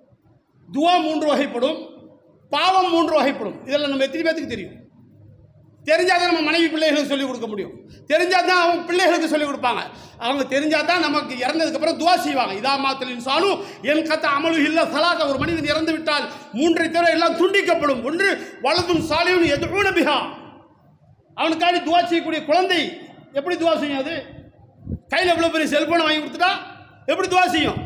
துவா மூன்று வகைப்படும் பாவம் மூன்று வகைப்படும் இதெல்லாம் நம்ம எத்தனை பேத்துக்கு தெரியும் தெரிஞ்சாதான் நம்ம மனைவி பிள்ளைகளுக்கு சொல்லிக் கொடுக்க முடியும் தெரிஞ்சாதான் அவங்க பிள்ளைகளுக்கு சொல்லிக் கொடுப்பாங்க அவங்க தெரிஞ்சாதான் நமக்கு இறந்ததுக்கு அப்புறம் துவா செய்வாங்க இதா மாத்தலின் சாலும் என் கத்த அமலு இல்ல சலாக ஒரு மனிதன் இறந்து விட்டால் மூன்றை தவிர எல்லாம் துண்டிக்கப்படும் ஒன்று வலதும் சாலையும் எதுவும் பிஹா அவனுக்காண்டி துவா செய்யக்கூடிய குழந்தை எப்படி துவா செய்யும் அது கையில் எவ்வளோ பெரிய செல்போனை வாங்கி கொடுத்துட்டா எப்படி துவா செய்யும்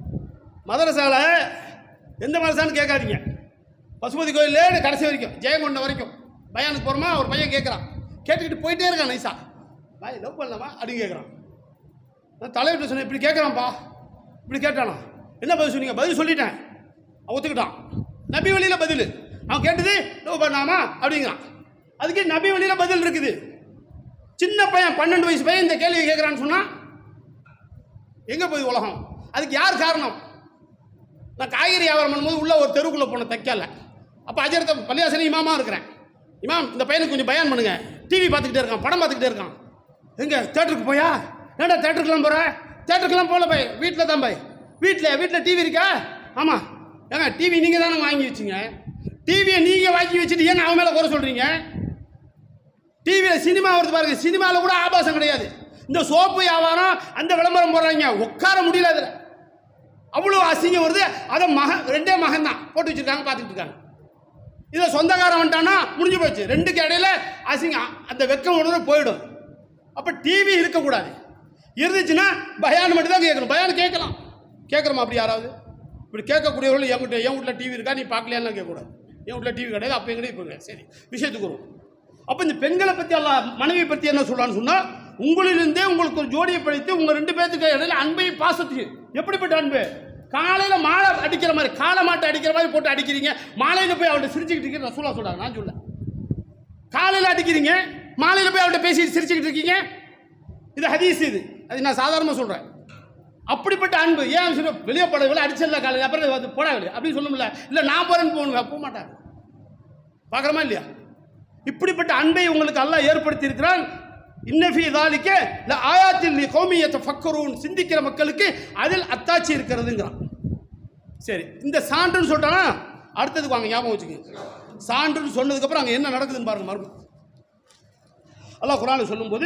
மதரசால எந்த மதரசான்னு கேட்காதீங்க பசுபதி கோயிலே கடைசி வரைக்கும் ஜெயங்கொண்ட வரைக்கும் பயானுக்கு போகிறோமா ஒரு பையன் கேட்குறான் கேட்டுக்கிட்டு போயிட்டே இருக்கான் நைசா பாய் லவ் பண்ணலாமா அப்படின்னு கேட்குறான் நான் தலைவர்கிட்ட சொன்னேன் இப்படி கேட்குறான்ப்பா இப்படி கேட்டானா என்ன பதில் சொன்னீங்க பதில் சொல்லிட்டேன் அவன் ஒத்துக்கிட்டான் நபி வழியில் பதில் அவன் கேட்டது லவ் பண்ணாமா அப்படிங்கிறான் அதுக்கு நபி வழியில் பதில் இருக்குது சின்ன பையன் பன்னெண்டு வயசு பையன் இந்த கேள்வி கேட்குறான்னு சொன்னால் எங்கே போய் உலகம் அதுக்கு யார் காரணம் நான் காய்கறி வியாபாரம் பண்ணும்போது உள்ள ஒரு தெருவுக்குள்ளே போனேன் தைக்கல அப்போ அஜரத்தை பள்ளியாசனி இமாமா இருக்கிறேன் இமாம் இந்த பையனுக்கு கொஞ்சம் பயான் பண்ணுங்க டிவி பார்த்துக்கிட்டே இருக்கான் படம் பார்த்துக்கிட்டே இருக்கான் எங்க தேட்டருக்கு போயா ஏன்டா தேட்டருக்குலாம் போகிற தேட்டருக்குலாம் போகல பை வீட்டில் தான் பை வீட்டில் வீட்டில் டிவி இருக்கா ஆமாம் ஏங்க டிவி நீங்கள் தானே வாங்கி வச்சிங்க டிவியை நீங்கள் வாங்கி வச்சுட்டு ஏங்க அவன் மேலே குறை சொல்கிறீங்க டிவியில் சினிமா வருது பாருங்க சினிமாவில் கூட ஆபாசம் கிடையாது இந்த சோப்பு வியாபாரம் அந்த விளம்பரம் போடுறாங்க உட்கார முடியல அதில் அவ்வளோ அசிங்கம் வருது அதை மகன் ரெண்டே மகன் தான் போட்டு வச்சிருக்காங்க பார்த்துட்டு இருக்காங்க இதில் சொந்தக்காரன் வந்துட்டானா முடிஞ்சு போச்சு ரெண்டுக்கு இடையில அசிங்க அந்த வெக்கம் உணர்வு போயிடும் அப்போ டிவி இருக்கக்கூடாது இருந்துச்சுன்னா பயான் மட்டும் தான் கேட்கணும் பயான் கேட்கலாம் கேட்குறோமா அப்படி யாராவது இப்படி கேட்கக்கூடியவர்கள் என்கிட்ட என் வீட்டில் டிவி இருக்கா நீ பார்க்கலையான்னு கேட்கக்கூடாது என் வீட்டில் டிவி கிடையாது அப்போ எங்கிட்ட இப்போ கிடையாது சரி விஷயத்துக்கு வருவோம் அப்போ இந்த பெண்களை பற்றி எல்லாம் மனைவி பற்றி என்ன சொல்றான்னு சொன்னால் உங்களிலிருந்தே உங்களுக்கு ஒரு ஜோடியை படைத்து உங்கள் ரெண்டு பேர்த்துக்கு இடையில அன்பையும் பாசத்தையும் எப்படிப்பட்ட அன்பு காலையில் மாலை அடிக்கிற மாதிரி காலை மாட்டை அடிக்கிற மாதிரி போட்டு அடிக்கிறீங்க மாலையில் போய் அவர்கிட்ட சிரிச்சுக்கிட்டு இருக்கிற ரசூலா சொல்கிறாங்க நான் சொல்ல காலையில் அடிக்கிறீங்க மாலையில் போய் அவர்கிட்ட பேசி சிரிச்சுக்கிட்டு இருக்கீங்க இது ஹதீஸ் இது அது நான் சாதாரணமாக சொல்கிறேன் அப்படிப்பட்ட அன்பு ஏன் சொல்ல வெளியே போட வெளியே அடிச்சிடல காலையில் அப்புறம் வந்து போட வெளியே அப்படின்னு சொல்லணும்ல இல்லை நான் போகிறேன்னு போகணுங்க போக மாட்டாங்க பார்க்குறோமா இல்லையா இப்படிப்பட்ட அன்பை உங்களுக்கு அல்லாஹ் ஏற்படுத்தி இருக்கிறான் இன்னஃபி தாலிக்க இல்லை ஆயாத்தில் நீ கௌமியத்தை ஃபக்கரூன் சிந்திக்கிற மக்களுக்கு அதில் அத்தாட்சி இருக்கிறதுங்கிறான் சரி இந்த சான்றுன்னு சொல்லிட்டானா அடுத்ததுக்கு வாங்க ஞாபகம் வச்சுக்கோங்க சான்றுன்னு சொன்னதுக்கப்புறம் அங்கே என்ன நடக்குதுன்னு பாருங்க மறுபடியும் அல்லாஹ் குரானில் சொல்லும்போது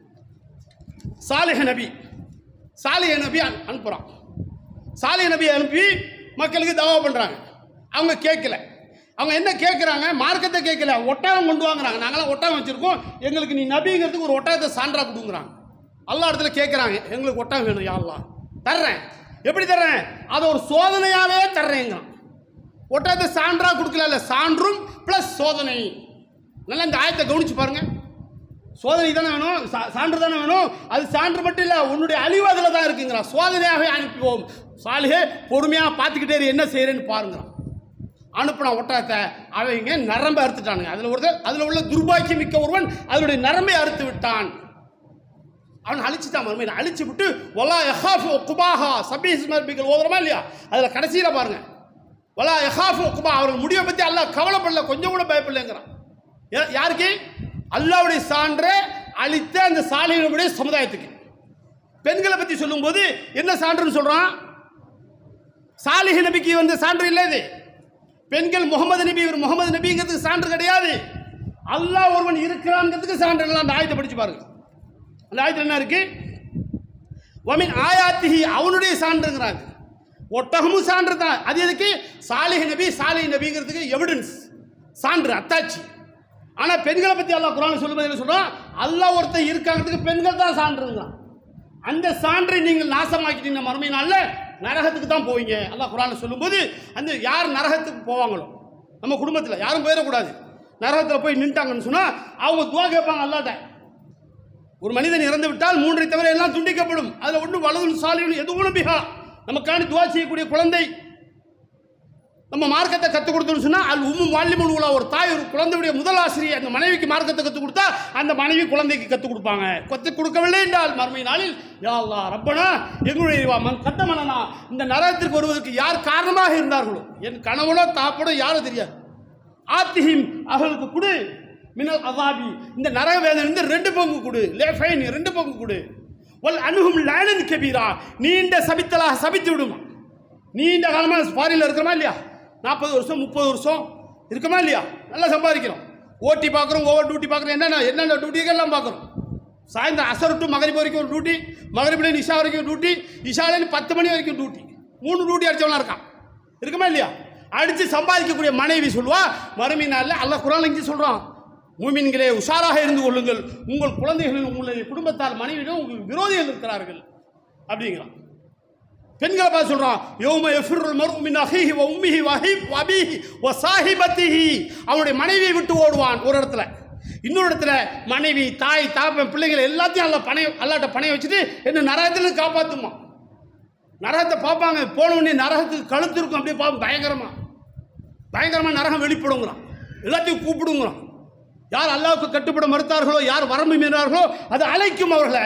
சாலிஹ நபி சாலிஹ நபி அனு- அனுப்புகிறான் சாலிஹ நபி அனுப்பி மக்களுக்கு தவா பண்ணுறாங்க அவங்க கேட்கல அவங்க என்ன கேட்குறாங்க மார்க்கத்தை கேட்கல ஒட்டகம் கொண்டு வாங்குறாங்க நாங்களாம் ஒட்டகம் வச்சுருக்கோம் எங்களுக்கு நீ நபிங்கிறதுக்கு ஒரு ஒட்டகத்தை சான்றா கொடுக்குறாங்க எல்லா இடத்துல கேட்குறாங்க எங்களுக்கு ஒட்டகம் வேணும் யா அல்லாஹ் தர்றேன் எப்படி தர்றேன் அதை ஒரு சோதனையாகவே தர்றேங்கிறான் ஒட்டகத்தை சான்றா கொடுக்கல இல்ல, சான்றும் ப்ளஸ் சோதனை நல்லா இந்த ஆயத்தை கவனிச்சு பாருங்க சோதனை தானே வேணும் சா- சான்று தானே வேணும் அது சான்று மட்டும் இல்லை உன்னுடைய அழிவு அதில் தான் இருக்குங்கிறான் சோதனையாகவே அனுப்புவோம் சாலிகே பொறுமையாக பார்த்துக்கிட்டே இரு, என்ன செய்கிறேன்னு பாருங்கிறான் அனுப்புனா ஒட்டகத்தை அவங்க நரம்பை அறுத்துட்டானுங்க அதில் ஒரு அதில் உள்ள துர்பாக்கியம் மிக்க ஒருவன் அதனுடைய நரம்பை அறுத்து விட்டான் அவன் அழிச்சுட்டான் மறுமையில் அழிச்சு விட்டு ஒலா எஹாஃபு குபாஹா சபீஸ் மர்பிகள் ஓதுறமா இல்லையா அதில் கடைசியில் பாருங்க ஒலா எஹாஃபு குபா அவர்கள் முடிவை பற்றி அல்லாஹ் கவலைப்படல கொஞ்சம் கூட பயப்படலைங்கிறான் யா- யாருக்கு அல்லாவுடைய சான்றை அளித்த அந்த சாலையினுடைய சமுதாயத்துக்கு பெண்களை பற்றி சொல்லும்போது என்ன சான்றுன்னு சொல்கிறான் சாலிஹ் நபிக்கு வந்து சான்று இல்லை இது பெண்கள் முகமது நபி இவர் முகமது நபிங்கிறதுக்கு சான்று கிடையாது அல்லாஹ் ஒருவன் இருக்கிறான்ங்கிறதுக்கு சான்று இல்லை அந்த ஆயத்தை படிச்சு பாருங்க அந்த ஆயத்தில் என்ன இருக்கு வமின் ஆயாத்திஹி அவனுடைய சான்றுங்கிறாங்க ஒட்டகமும் சான்று தான் அது எதுக்கு சாலிஹ் நபி சாலிஹ் நபிங்கிறதுக்கு எவிடன்ஸ் சான்று அத்தாட்சி ஆனால் பெண்களை பற்றி அல்லாஹ் குரான் சொல்லும்போது என்ன சொல்கிறோம் அல்லாஹ் ஒருத்தர் இருக்காங்கிறதுக்கு பெண்கள் தான் சான்றுங்கிறான் அந்த சான்றை நீங்கள் நாசமாக்கிட்டீங்க மறுமை நாளில் நரகத்துக்கு தான் போவீங்க அல்லாஹ் குரான் சொல்லும்போது அந்த யார் நரகத்துக்கு போவாங்களோ நம்ம குடும்பத்தில் யாரும் போயிடக்கூடாது நரகத்தில் போய் நின்ட்டாங்கன்னு சொன்னால் அவங்க துவா கேட்பாங்க அல்லாட்ட ஒரு மனிதன் இறந்து விட்டால் மூன்றை தவிர எல்லாம் துண்டிக்கப்படும் அதில் ஒன்று வலதும் சாலியும் எதுவும் பிகா நமக்காண்டி துவா செய்யக்கூடிய குழந்தை நம்ம மார்க்கத்தை கற்றுக் கொடுத்தோம்னு சொன்னால் அது உம்மு வால்லிமுன் உலா ஒரு தாய் ஒரு குழந்தையுடைய முதல் ஆசிரியர் அந்த மனைவிக்கு மார்க்கத்தை கற்றுக் கொடுத்தா அந்த மனைவி குழந்தைக்கு கற்றுக் கொடுப்பாங்க கற்றுக் கொடுக்கவில்லை என்றால் மறுமை நாளில் யா அல்லாஹ் ரப்பனா எங்களுடைய இறைவா, மன் கத்தமனனா இந்த நரகத்திற்கு வருவதற்கு யார் காரணமாக இருந்தார்களோ என் கணவனோ தாப்பனோ யாரும் தெரியாது ஆத்திஹிம் அவர்களுக்கு கொடு மினல் அதாபி இந்த நரக வேதனை ரெண்டு பங்கு கொடு லேஃபைன் ரெண்டு பங்கு கொடு ஒல் அணுகும் லேனன் கபீரா நீண்ட சபித்தலாக சபித்து விடுமா நீண்ட காலமாக ஃபாரினில் இருக்கிறோமா இல்லையா நாற்பது வருஷம் முப்பது வருஷம் இருக்கமா இல்லையா நல்லா சம்பாதிக்கிறோம் ஓட்டி பார்க்குறோம் ஓவர் டியூட்டி பார்க்குறோம் என்னென்ன என்னென்ன டியூட்டிகள்லாம் பார்க்குறோம் சாயந்தரம் அசர் டு மகரிப் வரைக்கும் ஒரு டியூட்டி மகரிப்லேருந்து இஷா வரைக்கும் டியூட்டி இஷாலேருந்து பத்து மணி வரைக்கும் டியூட்டி மூணு டியூட்டி அடிச்சவனா இருக்கான் இருக்குமா இல்லையா அடித்து சம்பாதிக்கக்கூடிய மனைவி சொல்லுவா மறுமை நாளில் அல்லாஹ் குரான் இங்கே சொல்கிறான் மூமின்களே உஷாராக இருந்து கொள்ளுங்கள் உங்கள் குழந்தைகளின் உங்களுடைய குடும்பத்தால் மனைவியிடம் உங்களுக்கு விரோதிகள் இருக்கிறார்கள் அப்படிங்கிறான் பெண்களை பார்த்து சொல்றான் யௌம யஃபிருல் மர்உ மின் அஹீஹி வ உம்மிஹி வ அஹீப் வ அபீஹி வ சாஹிபத்திஹி அவனுடைய மனைவியை விட்டு ஓடுவான் ஒரு இடத்துல இன்னொரு இடத்துல மனைவி தாய் தாப்பன் பிள்ளைகள் எல்லாத்தையும் அல்ல பணைய அல்லாட்ட பணைய வச்சுட்டு என்ன நரகத்தில் காப்பாத்துமா நரகத்தை பார்ப்பாங்க போன உடனே நரகத்துக்கு கழுத்து இருக்கும் அப்படியே பார்ப்போம் பயங்கரமா பயங்கரமா நரகம் வெளிப்படுங்கிறான் எல்லாத்தையும் கூப்பிடுங்கிறான் யார் அல்லாவுக்கு கட்டுப்பட மறுத்தார்களோ யார் வரம்பு மீறினார்களோ அது அழைக்கும் அவர்களை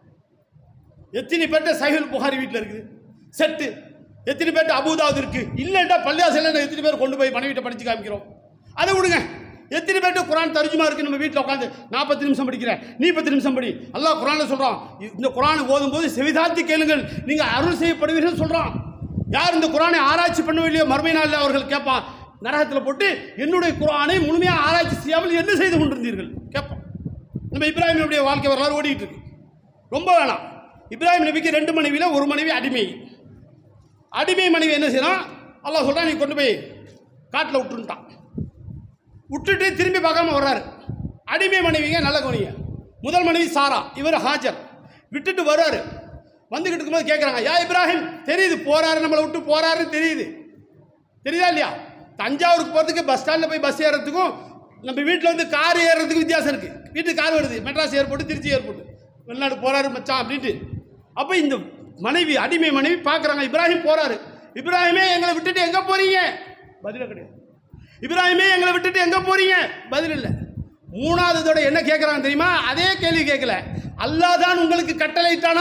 எத்தனை பேர்ட்ட சஹில் புகாரி வீட்டில் இருக்குது செட்டு எத்தனை பேர்ட்ட அபுதாவுது இருக்கு இல்லைண்டா பள்ளியாசல எத்தனை பேர் கொண்டு போய் மனைவிட்ட படிச்சு காமிக்கிறோம் அதை விடுங்க எத்தனை பேர்ட்ட குரான் தர்ஜுமா இருக்கு நம்ம வீட்டில் உட்காந்து நாற்பத்தி நிமிஷம் படிக்கிறேன் நீ பத்து நிமிஷம் படி அல்லாஹ் குரான்ல சொல்றான் இந்த குரான் ஓதும் போது செவிதாத்தி கேளுங்கள் நீங்க அருள் செய்யப்படுவீர்கள் சொல்றான் யார் இந்த குரானை ஆராய்ச்சி பண்ணவில்லையோ மறுமை நாளில் அவர்கள் கேட்பான் நரகத்தில் போட்டு என்னுடைய குரானை முழுமையாக ஆராய்ச்சி செய்யாமல் என்ன செய்து கொண்டிருந்தீர்கள் கேட்பான் நம்ம இப்ராஹிமுடைய வாழ்க்கை வரலாறு ஓடிட்டு இருக்கு ரொம்ப வேணாம் இப்ராஹிம் நபிக்கு ரெண்டு மனைவியில் ஒரு மனைவி அடிமை அடிமை மனைவி என்ன செய்யறான் அல்லாஹ் சொல்றான் நீ கொண்டு போய் காட்டில் விட்டுருட்டான் விட்டுட்டு திரும்பி பார்க்காம வர்றாரு அடிமை மனைவிங்க நல்ல கவனிங்க முதல் மனைவி சாரா இவர் ஹாஜர் விட்டுட்டு வர்றாரு வந்துகிட்டு இருக்கும்போது கேட்குறாங்க யா இப்ராஹிம் தெரியுது போறாரு நம்மளை விட்டு போறாருன்னு தெரியுது தெரியுதா இல்லையா தஞ்சாவூருக்கு போகிறதுக்கு பஸ் ஸ்டாண்டில் போய் பஸ் ஏறுறதுக்கும் நம்ம வீட்டில் வந்து கார் ஏறுறதுக்கு வித்தியாசம் இருக்குது வீட்டுக்கு கார் வருது மெட்ராஸ் ஏர்போர்ட் திருச்சி ஏர்போர்ட் வெளிநாடு போகிறாரு மச்சான் அப்படின்ட்டு அப்போ இந்த மனைவி அடிமை மனைவி பார்க்குறாங்க இப்ராஹிம் போகிறாரு இப்ராஹிமே எங்களை விட்டுட்டு எங்கே போகிறீங்க பதில கிடையாது இப்ராஹிமே எங்களை விட்டுட்டு எங்கே போகிறீங்க பதில் இல்லை மூணாவது தடவை என்ன கேட்குறாங்க தெரியுமா அதே கேள்வி கேட்கல அல்லாஹ் தான் உங்களுக்கு கட்டளையிட்டானா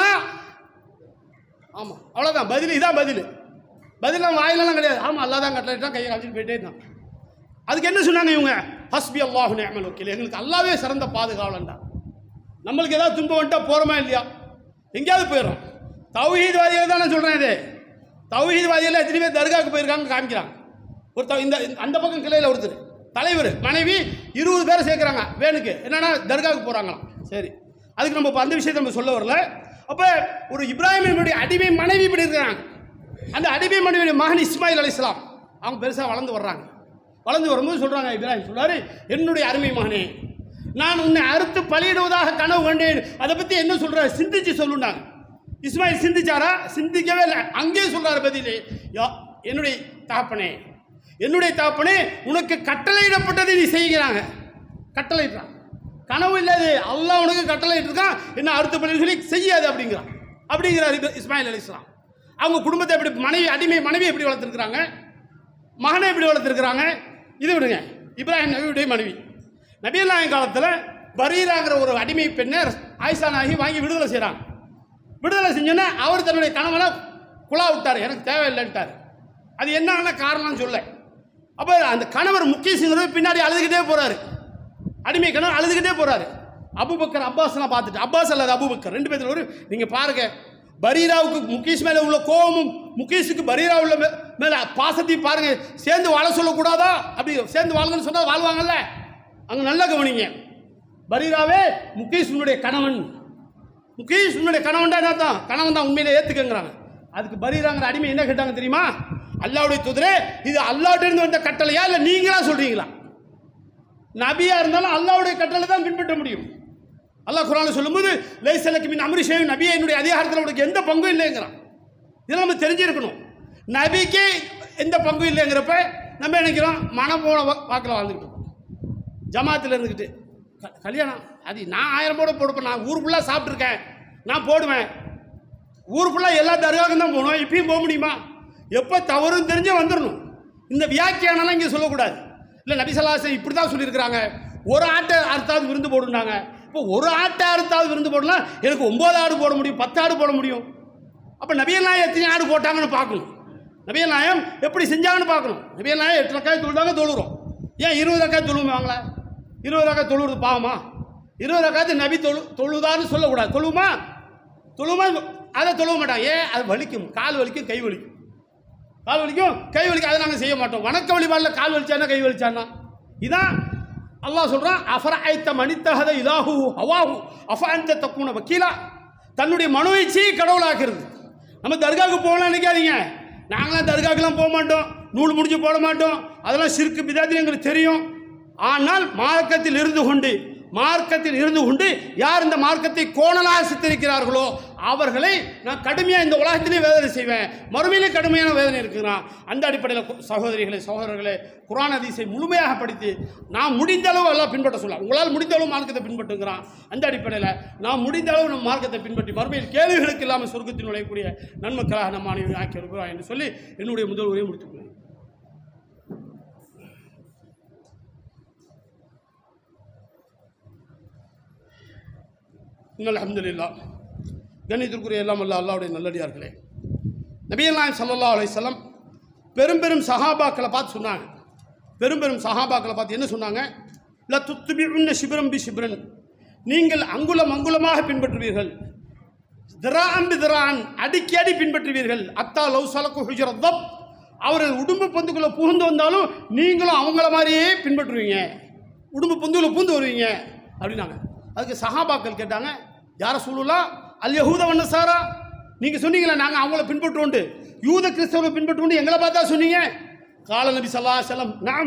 ஆமாம் அவ்வளோதான் பதில் இதான் பதில் பதிலாம் வாயிலெல்லாம் கிடையாது ஆமாம் அல்லா தான் கட்டளையிட்டான் கையை காமிச்சிட்டு போயிட்டே இருந்தான் அதுக்கு என்ன சொன்னாங்க இவங்க ஹஸ்பி அல்லாஹு நியமல் வக்கீல் எங்களுக்கு அல்லாவே சிறந்த பாதுகாவலன்டா நம்மளுக்கு ஏதாவது துன்பம் வந்துட்டா போகிறோமா இல்லையா எங்கேயாவது போயிடும் தௌஹீத்வாதிகள் தான் நான் சொல்கிறேன் இது தௌஹீத்வாதிகள் எத்தனை பேர் தர்காவுக்கு போயிருக்காங்கன்னு காமிக்கிறாங்க ஒரு தௌ- இந்த இந்த- அந்த பக்கம் கிளையில் ஒருத்தர் தலைவர் மனைவி இருபது பேரை சேர்க்குறாங்க வேணுக்கு என்னன்னா தர்காவுக்கு போகிறாங்களாம் சரி அதுக்கு நம்ம இப்போ அந்த விஷயத்தை நம்ம சொல்ல வரல அப்போ ஒரு இப்ராஹிமினுடைய அடிமை மனைவி இப்படி இருக்கிறாங்க அந்த அடிமை மனைவியுடைய மகன் இஸ்மாயில் அலைஹிஸ்ஸலாம் அவங்க பெருசாக வளர்ந்து வர்றாங்க வளர்ந்து வரும்போது சொல்கிறாங்க இப்ராஹிம் சொல்றாரு என்னுடைய அருமை மகனே நான் உன்னை அறுத்து பலியிடுவதாக கனவு கண்டேன் அதை பற்றி என்ன சொல்கிறார் சிந்திச்சு சொல்லுண்டாங்க இஸ்மாயில் சிந்திச்சாரா சிந்திக்கவே இல்லை அங்கேயே சொல்றாரு பதிலே யா என்னுடைய தாப்பனே என்னுடைய தாப்பனே உனக்கு கட்டளையிடப்பட்டதை நீ செய்கிறாங்க கட்டளையிட்டான் கனவு இல்லாது அல்லாஹ் உனக்கு கட்டளையிட்டு இருக்கான் என்ன அறுத்த பலி சொல்லி செய்யாது அப்படிங்கிறான் அப்படிங்கிறார் இப்ர- இஸ்மாயில் அலிஸ்லாம் அவங்க குடும்பத்தை எப்படி மனைவி அடிமை மனைவி எப்படி வளர்த்துருக்குறாங்க மகனை எப்படி வளர்த்துருக்குறாங்க இது விடுங்க இப்ராஹிம் நபியுடைய மனைவி நபியல்லாஹின் காலத்தில் பரீராங்கிற ஒரு அடிமை பெண்ணை ஆயிஷா நாகி வாங்கி விடுதலை செய்கிறாங்க விடுதலை செஞ்சோன்னே அவர் தன்னுடைய கணவனை குழா விட்டார் எனக்கு தேவையில்லைன்ட்டார் அது என்னென்ன காரணம்னு சொல்ல அப்போ அந்த கணவர் முக்கியங்கிறது பின்னாடி அழுதுகிட்டே போகிறாரு அடிமை கணவர் அழுதுகிட்டே போகிறாரு அபுபக்கர் அப்பாஸ்லாம் பார்த்துட்டு அப்பாஸ் அல்லது அபுபக்கர் ரெண்டு பேர்த்துல ஒரு நீங்கள் பாருங்க பரீராவுக்கு முகேஷ் மேலே உள்ள கோபமும் முகேஷுக்கு பரீரா உள்ள மே- மேலே பாசத்தையும் பாருங்க சேர்ந்து வாழ சொல்லக்கூடாதா அப்படி சேர்ந்து வாழ்கன்னு சொன்னால் வாழ்வாங்கல்ல அங்கே நல்லா கவனிங்க பரீராவே முகேஷனுடைய கணவன் முகேஷ் உன்னுடைய கணவன் தான் தான் கணவன் தான் உண்மையிலே ஏத்துக்கங்கிறாங்க அதுக்கு பரீராங்கிற அடிமை என்ன கேட்டாங்க தெரியுமா அல்லாவுடைய தூதரே இது அல்லாஹ்ட்ட இருந்து வந்த கட்டளையா இல்லை நீங்களா சொல்றீங்களா நபியா இருந்தாலும் அல்லாவுடைய கட்டளை தான் பின்பற்ற முடியும் அல்லாஹ் குரான் சொல்லும்போது லைசலக்கு மின் அமரி ஷேவ் நபியை என்னுடைய அதிகாரத்தில் உனக்கு எந்த பங்கும் இல்லைங்கிறான் இதெல்லாம் நம்ம தெரிஞ்சிருக்கணும் நபிக்கே எந்த பங்கும் இல்லைங்கிறப்ப நம்ம என்ன நினைக்கிறோம் மனம் போன வா- வாக்கில் வாழ்ந்துக்கிட்டு இருக்கோம் ஜமாத்தில் இருந்துக்கிட்டு க- கல்யாணம் அது நான் ஆயிரம் போட போடுப்பேன் நான் ஊர் ஃபுல்லாக சாப்பிட்ருக்கேன் நான் போடுவேன் ஊர் ஃபுல்லாக எல்லா தர்காவுக்கும் தான் போகணும் இப்பயும் போக முடியுமா எப்போ தவறுன்னு தெரிஞ்சே வந்துடணும் இந்த வியாக்கியானலாம் இங்கே சொல்லக்கூடாது இல்லை நபிசல்லாசன் இப்படி தான் சொல்லியிருக்கிறாங்க ஒரு ஆட்டை அறுத்தாவது விருந்து போடுனாங்க இப்போ ஒரு ஆட்டை அறுத்தாவது விருந்து போடலாம் எனக்கு ஒம்பது ஆடு போட முடியும் பத்து ஆடு போட முடியும் அப்போ நபியல் நாயம் எத்தனை ஆடு போட்டாங்கன்னு பார்க்கணும் நபியல் நாயம் எப்படி செஞ்சாங்கன்னு பார்க்கணும் நபியல் நாயம் எட்டு ரக்காய் தொழுதாங்க தொழுகிறோம் ஏன் இருபது ரக்காய் தொழுவாங்களா இருபது ரக்காய் தொழுவது பாவமா இருபது ரக்காயத்து நபி தொழு தொழுதான்னு சொல்லக்கூடாது தொழுவுமா தொழுவுமா அதை தொழுவ மாட்டாங்க ஏன் அது வலிக்கும் கால் வலிக்கும் கை வலிக்கும் கால் வலிக்கும் கை வலிக்கும் அதை நாங்கள் செய்ய மாட்டோம் வணக்க வழிபாடில் கால் வலிச்சானா கை வலிச்சானா இதான் அல்லாஹ் சொல்கிறான் அஃபர ஐத்த மனித்தகத இலாஹு ஹவாஹு அஃப அந்த தக்குன வக்கீலா தன்னுடைய மனோயிச்சையை கடவுளாக்குறது நம்ம தர்காவுக்கு போகலாம் நினைக்காதீங்க நாங்களாம் தர்காவுக்குலாம் போக மாட்டோம் நூல் முடிஞ்சு போட மாட்டோம் அதெல்லாம் சிறுக்கு பிதாத்தின்னு எங்களுக்கு தெரியும் ஆனால் மார்க்கத்தில் இருந்து கொண்டு மார்க்கத்தில் இருந்து கொண்டு யார் இந்த மார்க்கத்தை கோணலாக சித்தரிக்கிறார்களோ அவர்களை நான் கடுமையாக இந்த உலகத்திலே வேதனை செய்வேன் மறுமையிலே கடுமையான வேதனை இருக்கிறான் அந்த அடிப்படையில் கு- சகோதரிகளே சகோதரர்களே குரான் ஹதீஸை முழுமையாக படித்து நான் முடிந்த அளவு எல்லாம் பின்பற்ற சொல்லலாம் உங்களால் முடிந்த அளவு மார்க்கத்தை பின்பற்றுங்கிறான் அந்த அடிப்படையில் நான் முடிந்த அளவு நம்ம மார்க்கத்தை பின்பற்றி மறுமையில் கேள்விகளுக்கு இல்லாமல் சொர்க்கத்தில் நுழையக்கூடிய நன்மக்களாக நம்ம அனைவரும் ஆக்கி இருக்கிறோம் என்று சொல்லி என்னுடைய முதல் உரையை முடித்துக்கொள்கிறேன் இன்னல் அல்ஹம்துலில்லாஹ் கண்ணியத்திற்குரிய எல்லாம் அல்ல அல்லாவுடைய நல்லடியார்களே நபிகள் நாயம் சல்லல்லா அலைஹிஸ்ஸலாம் பெரும் பெரும் சஹாபாக்களை பார்த்து சொன்னாங்க பெரும் பெரும் சஹாபாக்களை பார்த்து என்ன சொன்னாங்க ல துத்துபி உன்ன சிபிரம் பி சிபிரன் நீங்கள் அங்குலம் அங்குலமாக பின்பற்றுவீர்கள் திரான் திரான் அடிக்கி அடி பின்பற்றுவீர்கள் அத்தா லவ் சலக்கு ஹுஜரத்தப் அவர்கள் உடும்பு பந்துக்குள்ளே புகுந்து வந்தாலும் நீங்களும் அவங்கள மாதிரியே பின்பற்றுவீங்க உடும்பு பந்துக்குள்ள பூந்து வருவீங்க அப்படின்னாங்க அதுக்கு சஹாபாக்கள் கேட்டாங்க யார சொல்லலாம் அல் யஹூத வண்ணசாரா நீங்கள் சொன்னீங்களே நாங்கள் அவங்கள பின்பற்றுவோண்டு யூத கிறிஸ்தவரை பின்பற்றுவோண்டு எங்களை பார்த்தா சொன்னீங்க கால நபி சல்லா செல்லம் நாம்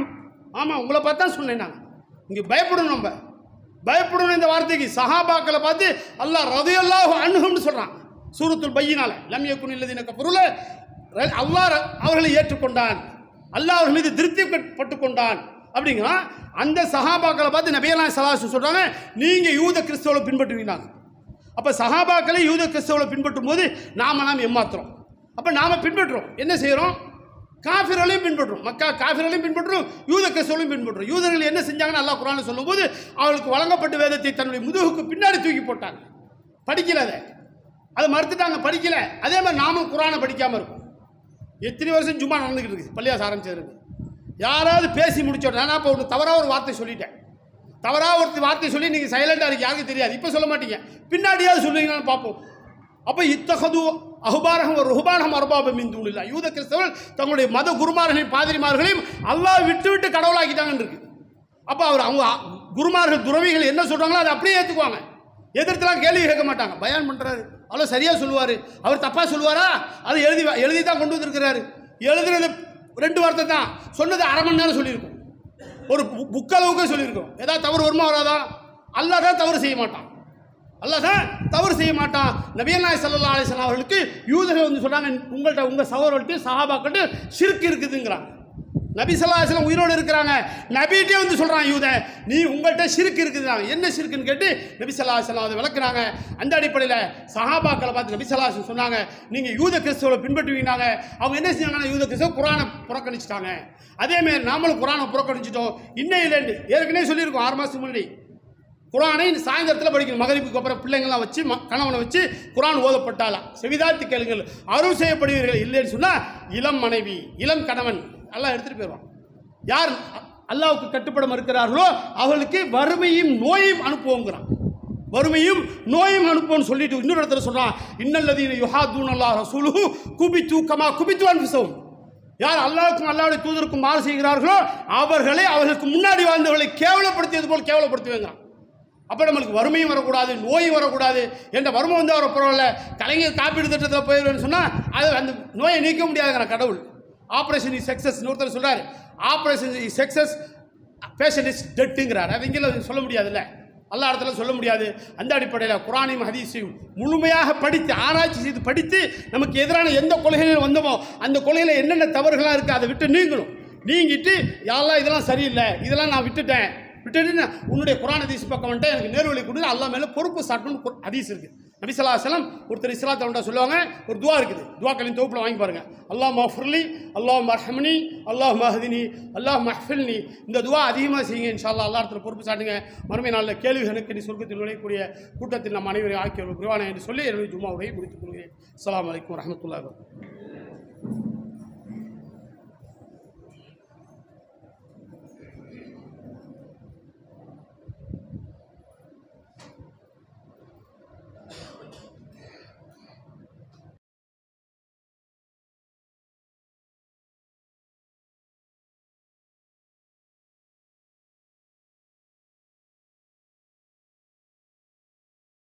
ஆமாம் உங்களை பார்த்து தான் சொன்னேன் நான் இங்கே பயப்படணும் நம்ம பயப்படணும் இந்த வார்த்தைக்கு சஹாபாக்களை பார்த்து அல்லாஹ் ரதையல்லாஹு அணுகும்னு சொல்கிறான் சூரத்துல் பையினால லம்ய குனில்லதின கபருல அல்லாஹ் அவர்களை ஏற்றுக்கொண்டான் அல்லாஹ் அவர்கள் மீது திருப்தி பட்டு கொண்டான் அப்படிங்கிறான் அந்த சஹாபாக்களை பார்த்து நபியலாம் சலாசு சொல்கிறாங்க நீங்கள் யூத கிறிஸ்தவரை பின்பற்றுவீங்க அப்போ சஹாபாக்களை யூத கிறிஸ்தவரை பின்பற்றும் போது நாம நாம் ஏமாத்துறோம் அப்போ நாம் பின்பற்றுறோம் என்ன செய்கிறோம் காஃபிர்களையும் பின்பற்றுறோம் மக்கா காஃபிர்களையும் பின்பற்றுறோம் யூத கிறிஸ்தவர்களையும் பின்பற்றுறோம் யூதர்கள் என்ன செஞ்சாங்கன்னு அல்லாஹ் குரான் சொல்லும்போது அவர்களுக்கு வழங்கப்பட்ட வேதத்தை தன்னுடைய முதுகுக்கு பின்னாடி தூக்கி போட்டாங்க படிக்கல அதை அதை மறுத்துட்டாங்க படிக்கல அதே மாதிரி நாமும் குரானை படிக்காமல் இருக்கும் எத்தனை வருஷம் சும்மா நடந்துக்கிட்டு இருக்குது பள்ளியாசம் ஆரம்பிச்சதுக்கு யாராவது பேசி முடிச்சோட நான் இப்போ ஒன்று தவறாக ஒரு வார்த்தை சொல்லிட்டேன் தவறாக ஒரு வார்த்தை சொல்லி நீங்கள் சைலண்டாக இருக்கு யாருக்கும் தெரியாது இப்போ சொல்ல மாட்டீங்க பின்னாடியாவது சொல்லுவீங்களான்னு பார்ப்போம் அப்போ இத்தகது அகுபாரகம் ஒரு ருபானகம் அருபாபம் இந்து இல்லை யூத கிறிஸ்தவர்கள் தங்களுடைய மத குருமார்களையும் பாதிரிமார்களையும் அல்லாஹ் விட்டு விட்டு கடவுளாக்கிட்டாங்கன்னு இருக்கு அப்போ அவர் அவங்க குருமார்கள் துறவிகள் என்ன சொல்கிறாங்களோ அதை அப்படியே ஏற்றுக்குவாங்க எதிர்த்துலாம் கேள்வி கேட்க மாட்டாங்க பயான் பண்ணுறாரு அவ்வளோ சரியாக சொல்லுவார் அவர் தப்பாக சொல்லுவாரா அதை எழுதி எழுதி தான் கொண்டு வந்திருக்கிறாரு எழுதுனது ரெண்டு வார்த்தை தான் சொன்னது அரை மணி நேரம் சொல்லியிருக்கும் ஒரு புக் அளவுக்கு சொல்லியிருக்கோம் ஏதாவது தவறு வருமா வராதா அல்லாஹ் தான் தவறு செய்ய மாட்டான் அல்லாஹ் தான் தவறு செய்ய மாட்டான் நபியல் நாய் சல்லா அலிஸ்லாம் அவர்களுக்கு யூதர்கள் வந்து சொல்கிறாங்க உங்கள்கிட்ட உங்கள் சகோதரர்கிட்ட சஹாபாக்கிட்ட ஷிர்க் இருக்குதுங்கிறாங்க நபி சல்லா அலிஸ்லாம் உயிரோடு இருக்கிறாங்க நபிகிட்டே வந்து சொல்கிறான் யூதன் நீ உங்கள்கிட்ட ஷிர்க் இருக்குதுறாங்க என்ன ஷிர்க்குன்னு கேட்டு நபி சல்லா அலிஸ்லாம் அதை விளக்குறாங்க அந்த அடிப்படையில் சஹாபாக்களை பார்த்து நபி சல்லா அலிஸ்லாம் சொன்னாங்க நீங்கள் யூத கிறிஸ்துவரை பின்பற்றுவீங்கன்னாங்க அவங்க என்ன செஞ்சாங்கன்னா யூத கிறிஸ்துவ குரானை புறக்கணிச்சிட்டாங்க அதேமாரி நாமளும் குரானை புறக்கணிச்சிட்டோம் இன்னையிலேருந்து ஏற்கனவே சொல்லியிருக்கோம் ஆறு மாதத்துக்கு முன்னாடி குரானை சாயந்தரத்தில் படிக்கணும் மகரிப்புக்கு அப்புறம் பிள்ளைங்களாம் வச்சு ம கணவனை வச்சு குரான் ஓதப்பட்டாலாம் செவிதாத்தி கேளுங்கள் அருள் செய்யப்படுவீர்கள் இல்லைன்னு சொன்னால் இளம் மனைவி இளம் கணவன் எல்லாம் எடுத்துகிட்டு போயிடுவான் யார் அ- அல்லாவுக்கு கட்டுப்பட மறுக்கிறார்களோ அவர்களுக்கு வறுமையும் நோயும் அனுப்புவோங்கிறான் வறுமையும் நோயும் அனுப்புவோம்னு சொல்லிட்டு இன்னொரு இடத்துல சொல்றான் இன்னல்லதீன யுஹாதூன் அல்லாஹ் ரசூலுஹு குபித்து கமா குபித்து அன்பிசவும் யார் அல்லாஹ்வுக்கும் அல்லாஹ்வுடைய தூதருக்கும் மாறு செய்கிறார்களோ அவர்களை அவர்களுக்கு முன்னாடி வாழ்ந்தவர்களை கேவலப்படுத்தியது போல் கேவலப்படுத்துவேங்கிறான் அப்போ நம்மளுக்கு வறுமையும் வரக்கூடாது நோயும் வரக்கூடாது என்ற வறுமை வந்து வர பரவாயில்ல கலைஞர் காப்பீடு திட்டத்தில் போயிடுவேன்னு சொன்னால் அது அந்த நோயை நீக்க முடியாதுங்கிற கடவுள் ஆப்ரேஷன் இஸ் சக்ஸஸ் ஒருத்தர் சொல்றாரு operation is success patient is டெட்டுங்கிறார் அது இங்கே சொல்ல முடியாதுல்ல எல்லா இடத்துல சொல்ல முடியாது அந்த அடிப்படையில் குரானையும் ஹதீஸையும் முழுமையாக படித்து ஆராய்ச்சி செய்து படித்து நமக்கு எதிரான எந்த கொள்கைகள் வந்தோமோ அந்த கொள்கையில் என்னென்ன தவறுகளாக இருக்குது அதை விட்டு நீங்கணும் நீங்கிட்டு யாரெல்லாம் இதெல்லாம் சரியில்லை இதெல்லாம் நான் விட்டுட்டேன் விட்டுட்டு நான் உன்னுடைய குரான் ஹதீஸ் பக்கம் வந்துட்டு எனக்கு நேர்வழி கொடு அல்லாஹ் மேலே பொறுப்பு சாட்டணும்னு குர்- ஹதீஸ் இருக்குது நபி ஸல்லல்லாஹு அலைஹி வஸல்லம் ஒருத்தர் இஸ்லாத்தை சொல்லுவாங்க ஒரு துவா இருக்குது துவாக்களின் தொகுப்பில் வாங்கி பாருங்க அல்லாஹ் மஃபுர்லி அல்லாஹ் மர்ஹம்னி அல்லாஹ் மஹதினி அல்லாஹ் மஹ்ஃபில்னி இந்த துவா அதிகமாக செய்யுங்க இன்ஷா அல்லாஹ் அல்லா இடத்துல பொறுப்பு சாட்டுங்க மறுமை நாளில் கேள்விகளுக்கு நீ சொர்க்கத்தில் நுழையக்கூடிய கூட்டத்தில் நம் அனைவரையும் ஆக்கிய ஒரு குருவானை என்று சொல்லி என்னுடைய ஜும்மாவுடைய முடித்துக் கொள்கிறேன் அஸ்ஸலாமு அலைக்கும் வரஹ்மத்துல்லாஹி வபரகாத்துஹு